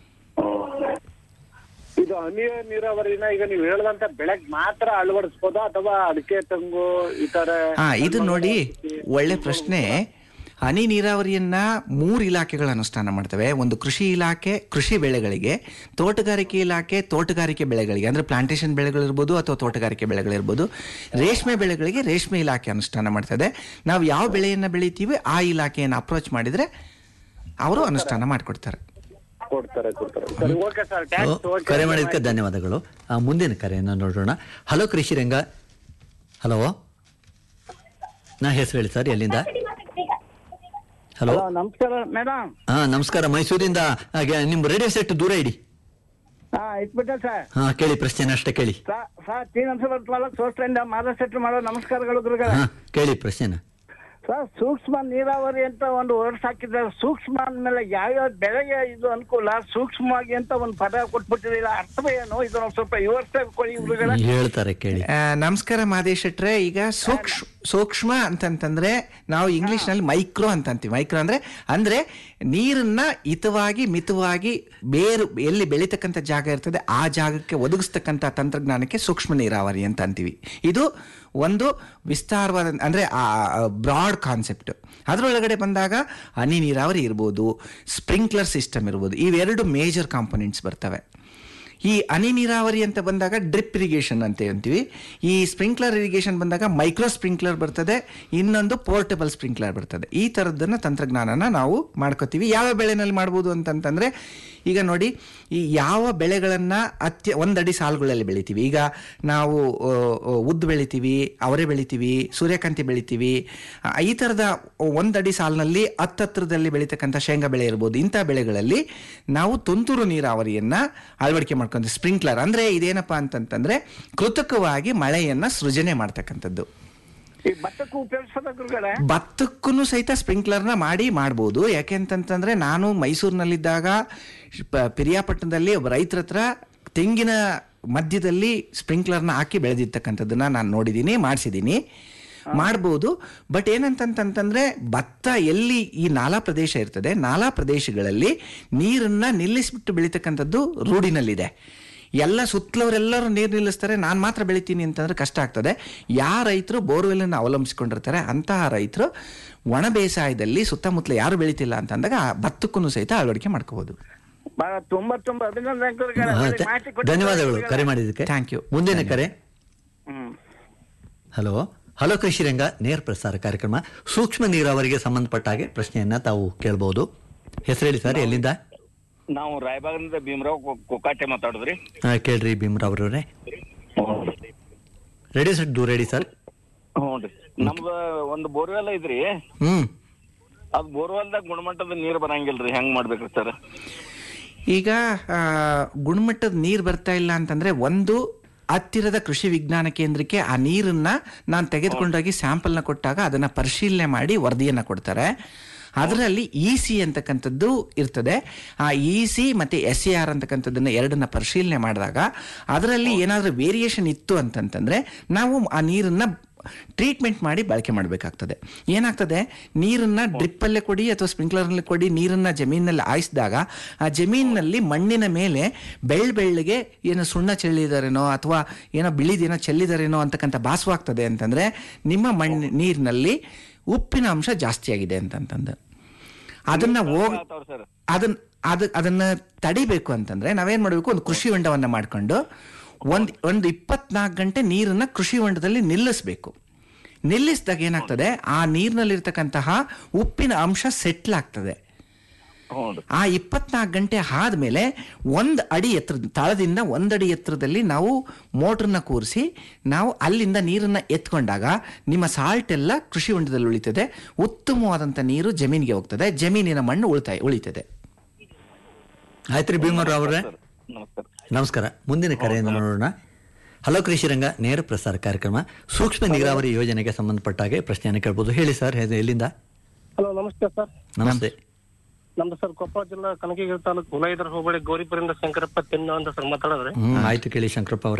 ಇದು ಹನಿ ನೀರಾವರಿನ ಈಗ ನೀವು ಹೇಳ್ದಂತ ಬೆಳೆಗ್ ಮಾತ್ರ ಅಳವಡಿಸ್ಬೋದಾ ಅಥವಾ ಅಡಿಕೆ ತೆಂಗು ಈ ತರ ಹಾ ಇದು ನೋಡಿ ಒಳ್ಳೆ ಪ್ರಶ್ನೆ ಹನಿ ನೀರಾವರಿಯನ್ನ ಮೂರು ಇಲಾಖೆಗಳು ಅನುಷ್ಠಾನ ಮಾಡ್ತವೆ ಒಂದು ಕೃಷಿ ಇಲಾಖೆ ಕೃಷಿ ಬೆಳೆಗಳಿಗೆ ತೋಟಗಾರಿಕೆ ಇಲಾಖೆ ತೋಟಗಾರಿಕೆ ಬೆಳೆಗಳಿಗೆ ಅಂದ್ರೆ ಪ್ಲಾಂಟೇಶನ್ ಬೆಳೆಗಳಿರ್ಬೋದು ಅಥವಾ ತೋಟಗಾರಿಕೆ ಬೆಳೆಗಳಿರ್ಬೋದು ರೇಷ್ಮೆ ಬೆಳೆಗಳಿಗೆ ರೇಷ್ಮೆ ಇಲಾಖೆ ಅನುಷ್ಠಾನ ಮಾಡ್ತದೆ ನಾವು ಯಾವ ಬೆಳೆಯನ್ನ ಬೆಳಿತೀವಿ ಆ ಇಲಾಖೆಯನ್ನು ಅಪ್ರೋಚ್ ಮಾಡಿದ್ರೆ ಅವರು ಅನುಷ್ಠಾನ ಮಾಡಿಕೊಡ್ತಾರೆ ಕೊಡ್ತಾರೆ ಕೊಡ್ತಾರೆ ಸರಿ ಓಕೆ ಸರ್ ಓ, ಟ್ಯಾಂಕ್ಸ್ ಓಕೆ ಕರೆ ಮಾಡಿದ್ದಕ್ಕೆ ಧನ್ಯವಾದಗಳು ಆ, ಮುಂದಿನ ಕರೆಯನ್ನು ನೋಡೋಣ ಹಲೋ ಕೃಷಿ ರಂಗ ಹಲೋ ನಾ ಹೆಸರು ಹೇಳಿ ಸರ್ ಎಲ್ಲಿಂದ ಹಲೋ ನಮಸ್ಕಾರ ಮೇಡಮ್ ಹಾ ನಮಸ್ಕಾರ ಮೈಸೂರಿಂದ ಹಾಗೆ ನಿಮ್ಮ ರೇಡಿಯೋ ಸೆಟ್ ದೂರ ಇಡಿ ಹಾ ಇಟ್ಬಿಟ್ಟೆ ಸರ್ ಹಾ ಕೇಳಿ ಪ್ರಶ್ನೆ ಅಷ್ಟೇ ಕೇಳಿ ಸರ್ ಟಿ ನರಸೀಪುರ ತಾಲೂಕು ಸೋಸ್ಟ್ರಿಂದ ಮಾದಶೆಟ್ರು ಮಾಡೋ ನಮಸ್ಕಾರಗಳು ಗುರುಗಳ ಹಾ ಕೇಳಿ ಪ್ರಶ್ನೆನ ಸರ್ ಸೂಕ್ಷ್ಮ ನೀರಾವರಿ ಅಂತ ಒಂದು ವರ್ಡ್ಸ್ ಹಾಕಿದ್ದಾರೆ ಸೂಕ್ಷ್ಮ ಅಂದ್ಮೇಲೆ ಯಾವ್ಯಾವ ಬೆಳೆಗೆ ಇದು ಅನುಕೂಲ ಸೂಕ್ಷ್ಮವಾಗಿ ಅಂತ ಒಂದು ಪದ ಕೊಟ್ಬಿಟ್ಟಿದ್ದೀರಾ ಅರ್ಥವೇ ಏನು ಇದನ್ನ ಸ್ವಲ್ಪ ವಿವರಿಸ್ತಾ ಕೊಡಿ ಗುರುಗಳ ಹೇಳ್ತಾರೆ ಕೇಳಿ ಆ, ನಮಸ್ಕಾರ ಮಾದೇಶ್ ಶೆಟ್ರೆ ಈಗ ಸೂಕ್ಷ್ಮ ಸೂಕ್ಷ್ಮ ಅಂತಂತಂದ್ರೆ ನಾವು ಇಂಗ್ಲಿಷ್ನಲ್ಲಿ ಮೈಕ್ರೋ ಅಂತ ಅಂತೀವಿ ಮೈಕ್ರೋ ಅಂದ್ರೆ ಅಂದ್ರೆ ನೀರನ್ನ ಹಿತವಾಗಿ ಮಿತವಾಗಿ ಬೇರು ಎಲ್ಲಿ ಬೆಳೀತಕ್ಕಂಥ ಜಾಗ ಇರ್ತದೆ ಆ ಜಾಗಕ್ಕೆ ಒದಗಿಸ್ತಕ್ಕಂಥ ತಂತ್ರಜ್ಞಾನಕ್ಕೆ ಸೂಕ್ಷ್ಮ ನೀರಾವರಿ ಅಂತ ಅಂತೀವಿ ಇದು ಒಂದು ವಿಸ್ತಾರವಾದ ಅಂದ್ರೆ ಬ್ರಾಡ್ ಕಾನ್ಸೆಪ್ಟ್ ಅದರೊಳಗಡೆ ಬಂದಾಗ ಹನಿ ನೀರಾವರಿ ಇರ್ಬೋದು ಸ್ಪ್ರಿಂಕ್ಲರ್ ಸಿಸ್ಟಮ್ ಇರ್ಬೋದು ಇವೆರಡು ಮೇಜರ್ ಕಾಂಪೊನೆಂಟ್ಸ್ ಬರ್ತವೆ ಈ ಹನಿ ನೀರಾವರಿ ಅಂತ ಬಂದಾಗ ಡ್ರಿಪ್ ಇರಿಗೇಷನ್ ಅಂತ ಅಂತೀವಿ ಈ ಸ್ಪ್ರಿಂಕ್ಲರ್ ಇರಿಗೇಷನ್ ಬಂದಾಗ ಮೈಕ್ರೋ ಸ್ಪ್ರಿಂಕ್ಲರ್ ಬರ್ತದೆ ಇನ್ನೊಂದು ಪೋರ್ಟಬಲ್ ಸ್ಪ್ರಿಂಕ್ಲರ್ ಬರ್ತದೆ ಈ ಥರದ್ದನ್ನು ತಂತ್ರಜ್ಞಾನನ ನಾವು ಮಾಡ್ಕೋತೀವಿ ಯಾವ ಬೆಳೆನಲ್ಲಿ ಮಾಡ್ಬೋದು ಅಂತಂತಂದರೆ ಈಗ ನೋಡಿ ಈ ಯಾವ ಬೆಳೆಗಳನ್ನು ಅತ್ಯ ಒಂದಡಿ ಸಾಲುಗಳಲ್ಲಿ ಬೆಳಿತೀವಿ ಈಗ ನಾವು ಆ, ಆ, ಉದ್ದು ಬೆಳಿತೀವಿ ಅವರೆ ಬೆಳಿತೀವಿ ಸೂರ್ಯಕಾಂತಿ ಬೆಳಿತೀವಿ ಆ, ಈ ಥರದ ಒಂದಡಿ ಸಾಲಿನಲ್ಲಿ ಹತ್ತತ್ರದಲ್ಲಿ ಬೆಳೀತಕ್ಕಂಥ ಶೇಂಗಾ ಬೆಳೆ ಇರ್ಬೋದು ಇಂಥ ಬೆಳೆಗಳಲ್ಲಿ ನಾವು ತುಂತುರು ನೀರಾವರಿಯನ್ನು ಅಳವಡಿಕೆ ಮಾಡ್ಕೊಂತೀವಿ ಸ್ಪ್ರಿಂಕ್ಲರ್ ಅಂದರೆ ಇದೇನಪ್ಪ ಅಂತಂತಂದರೆ ಕೃತಕವಾಗಿ ಮಳೆಯನ್ನು ಸೃಜನೆ ಮಾಡ್ತಕ್ಕಂಥದ್ದು ಈ ಭತ್ತಕ್ಕೂ ಉಪಯೋಗಿಸೋದ ಗುರುಗಳೇ ಭತ್ತಕ್ಕೂ ಸಹಿತ ಸ್ಪ್ರಿಂಕ್ಲರ್ನ ಮಾಡಿ ಮಾಡ್ಬೋದು ಯಾಕೆ ಅಂತಂತಂದ್ರೆ ನಾನು ಮೈಸೂರಿನಲ್ಲಿದ್ದಾಗ ಪ- ಪಿರಿಯಾಪಟ್ಟಣದಲ್ಲಿ ಒಬ್ಬ ರೈತರ ಹತ್ರ ತೆಂಗಿನ ಮಧ್ಯದಲ್ಲಿ ಸ್ಪ್ರಿಂಕ್ಲರ್ನ ಹಾಕಿ ಬೆಳೆದಿರ್ತಕ್ಕಂಥದ್ದನ್ನ ನಾನು ನೋಡಿದ್ದೀನಿ ಮಾಡಿಸಿದ್ದೀನಿ ಮಾಡ್ಬೋದು ಬಟ್ ಏನಂತಂತಂತಂದ್ರೆ ಭತ್ತ ಎಲ್ಲಿ ಈ ನಾಲಾ ಪ್ರದೇಶ ಇರ್ತದೆ ನಾಲಾ ಪ್ರದೇಶಗಳಲ್ಲಿ ನೀರನ್ನ ನಿಲ್ಲಿಸ್ಬಿಟ್ಟು ಬೆಳೀತಕ್ಕಂಥದ್ದು ರೂಢಿನಲ್ಲಿದೆ ಎಲ್ಲ ಸುತ್ತಲವರೆಲ್ಲರೂ ನೀರು ನಿಲ್ಲಿಸ್ತಾರೆ ನಾನು ಮಾತ್ರ ಬೆಳಿತೀನಿ ಅಂತಂದ್ರೆ ಕಷ್ಟ ಆಗ್ತದೆ ಯಾವ ರೈತರು ಬೋರ್ವೆಲ್ಲನ್ನು ಅವಲಂಬಿಸಿಕೊಂಡಿರ್ತಾರೆ ಅಂತಹ ರೈತರು ಒಣ ಬೇಸಾಯದಲ್ಲಿ ಸುತ್ತಮುತ್ತಲ ಯಾರು ಬೆಳಿತಿಲ್ಲ ಅಂತಂದಾಗ ಆ ಭತ್ತಕ್ಕೂ ಸಹಿತ ಅಳವಡಿಕೆ ಮಾಡ್ಕೋಬಹುದು ಬಹಳ ತುಂಬಾ ತುಂಬಾ ಅಭಿನಂದನೆ ಗುರುಗಳೇ ಹಾ, ಒಳ್ಳೆ ಥ- ಮಾಹಿತಿ ಕೊಟ್ಟಿದ್ದೀರಿ ಧನ್ಯವಾದಗಳು ಗುರುಗಳೇ. ಕರೆ ಮಾಡಿದ್ದಕ್ಕೆ Thank you. ಮುಂದಿನ ಕರೆ ಹ್ಮ್ ಹಲೋ ಹಲೋ ಕೃಷಿ ರಂಗ ನೇರ ಪ್ರಸಾರ ಕಾರ್ಯಕ್ರಮ ಸೂಕ್ಷ್ಮ ನೀರಾವರಿಗೆ ಸಂಬಂಧಪಟ್ಟ ಹಾಗೆ ಪ್ರಶ್ನೆಯನ್ನ ತಾವು ಕೇಳಬಹುದು ಹೆಸರು ಹೇಳಿ ಸರ್ ಎಲ್ಲಿಂದ ನಾವು ರಾಯಬಾಗದಿಂದ ಭೀಮರಾವ್ ಕೊ- ಕೊಕ್ಕಾಟೆ ಮಾತಾಡುದ್ರಿ ಆ, ಕೇಳ್ರಿ ಭೀಮರಾವ್ ಅವರೇ ರೆಡಿ ಸರ್ ಡೂ ರೆಡಿ ಸರ್ ಹ್ಞೂನ್ರಿ ನಮ್ದು ಒಂದು ಬೋರ್ವೆಲ್ ಐತ್ರಿ ಹ್ಮ್ ಅದ್ ಬೋರ್ವೆಲ್ದಾಗ ಗುಣಮಟ್ಟದ ನೀರ್ ಬರಂಗಿಲ್ರಿ ಹೆಂಗ್ ಮಾಡ್ಬೇಕ್ರಿ ಸರ್ ಈಗ ಆ, ಗುಣಮಟ್ಟದ ನೀರು ಬರ್ತಾ ಇಲ್ಲ ಅಂತಂದ್ರೆ ಒಂದು ಹತ್ತಿರದ ಕೃಷಿ ವಿಜ್ಞಾನ ಕೇಂದ್ರಕ್ಕೆ ಆ ನೀರನ್ನ ನಾನು ತೆಗೆದುಕೊಂಡೋಗಿ ಸ್ಯಾಂಪಲ್ನ ಕೊಟ್ಟಾಗ ಅದನ್ನ ಪರಿಶೀಲನೆ ಮಾಡಿ ವರದಿಯನ್ನ ಕೊಡ್ತಾರೆ ಅದರಲ್ಲಿ ಇ ಸಿ ಅಂತಕ್ಕಂಥದ್ದು ಇರ್ತದೆ ಆ ಇ ಸಿ ಮತ್ತು ಎಸ್ ಸಿ ಆರ್ ಅಂತಕ್ಕಂಥದ್ದನ್ನ ಎರಡನ್ನ ಪರಿಶೀಲನೆ ಮಾಡಿದಾಗ ಅದರಲ್ಲಿ ಏನಾದರೂ ವೇರಿಯೇಷನ್ ಇತ್ತು ಅಂತಂತಂದ್ರೆ ನಾವು ಆ ನೀರನ್ನ ಟ್ರೀಟ್ಮೆಂಟ್ ಮಾಡಿ ಬಳಕೆ ಮಾಡಬೇಕಾಗ್ತದೆ ಏನಾಗ್ತದೆ ನೀರನ್ನ ಡ್ರಿಪ್ಪಲ್ಲೇ ಕೊಡಿ ಅಥವಾ ಸ್ಪ್ರಿಂಕ್ಲರ್ನಲ್ಲಿ ಕೊಡಿ ನೀರನ್ನ ಜಮೀನಲ್ಲಿ ಹಾಯಿಸಿದಾಗ ಆ ಜಮೀನಿನಲ್ಲಿ ಮಣ್ಣಿನ ಮೇಲೆ ಬೆಳ್ಳ ಬೆಳ್ಳಗೆ ಏನೋ ಸುಣ್ಣ ಚೆಲ್ಲಿದಾರೇನೋ ಅಥವಾ ಏನೋ ಬಿಳಿದೇನೋ ಚೆಲ್ಲಿದಾರೇನೋ ಅಂತಕ್ಕಂಥ ಭಾಸವಾಗ್ತದೆ ಅಂತಂದ್ರೆ ನಿಮ್ಮ ಮಣ್ಣು ನೀರಿನಲ್ಲಿ ಉಪ್ಪಿನ ಅಂಶ ಜಾಸ್ತಿ ಆಗಿದೆ ಅಂತಂತಂದು ಅದನ್ನ ಹೋಗ್ ಸರ್ ಅದನ್ನ ಅದ ಅದನ್ನ ತಡಿಬೇಕು ಅಂತಂದ್ರೆ ನಾವೇನ್ ಮಾಡಬೇಕು ಒಂದು ಕೃಷಿ ಹೊಂಡವನ್ನ ಮಾಡ್ಕೊಂಡು ಒಂದ್ ಒಂದು ಇಪ್ಪತ್ನಾಲ್ಕು ಗಂಟೆ ನೀರನ್ನ ಕೃಷಿ ಹೊಂಡದಲ್ಲಿ ನಿಲ್ಲಿಸ್ಬೇಕು ನಿಲ್ಲಿಸಿದಾಗ ಏನಾಗ್ತದೆ ಆ ನೀರಿನಲ್ಲಿರ್ತಕ್ಕಂತಹ ಉಪ್ಪಿನ ಅಂಶ ಸೆಟ್ಲ್ ಆಗ್ತದೆ ಹ್ಞೂ ಆ ಇಪ್ಪತ್ನಾಲ್ಕು ಗಂಟೆ ಆದಮೇಲೆ ಒಂದು ಅಡಿ ಎತ್ತರ ತಳದಿಂದ ಒಂದಡಿ ಎತ್ತರದಲ್ಲಿ ನಾವು ಮೋಟ್ರನ್ನ ಕೂರಿಸಿ ನಾವು ಅಲ್ಲಿಂದ ನೀರನ್ನು ಎತ್ಕೊಂಡಾಗ ನಿಮ್ಮ ಸಾಲ್ಟ್ ಎಲ್ಲ ಕೃಷಿ ಹೊಂಡದಲ್ಲಿ ಉಳಿತದೆ ಉತ್ತಮವಾದಂಥ ನೀರು ಜಮೀನಿಗೆ ಹೋಗ್ತದೆ ಜಮೀನಿನ ಮಣ್ಣು ಉಳಿತಾಯ ಉಳಿತದೆ ಆಯ್ತ್ರಿ ಭೀಮರಾವ್ ಅವರೇ ನಮಸ್ಕಾರ ನಮಸ್ಕಾರ ಮುಂದಿನ ಕರೆಯನ್ನು ನೋಡೋಣ ಹಲೋ ಕೃಷಿ ರಂಗ ನೇರ ಪ್ರಸಾರ ಕಾರ್ಯಕ್ರಮ ಸೂಕ್ಷ್ಮ ನೀರಾವರಿ ಯೋಜನೆಗೆ ಸಂಬಂಧಪಟ್ಟ ಹಾಗೆ ಪ್ರಶ್ನೆಯನ್ನು ಕೇಳ್ಬೋದು ಹೇಳಿ ಸರ್ ಇದು ಎಲ್ಲಿಂದ ಹಲೋ ನಮಸ್ತೆ ಸರ್ ನಮಸ್ತೆ ನಮ್ದು ಸರ್ ಕೊಪ್ಪಳ ಜಿಲ್ಲಾ ಕನಕಗಿರಿ ತಾಲೂಕು ಹುಲೈದರ ಹೋಬಳಿ ಗೌರಿಪುರಿಂದ ಶಂಕರಪ್ಪ ತಿನ್ನ ಅಂತ ಸರ್ ಮಾತಾಡಿದ್ರೆ ಹ್ಮ್ ಆಯ್ತು ಕೇಳಿ ಶಂಕರಪ್ಪ ಅವರೇ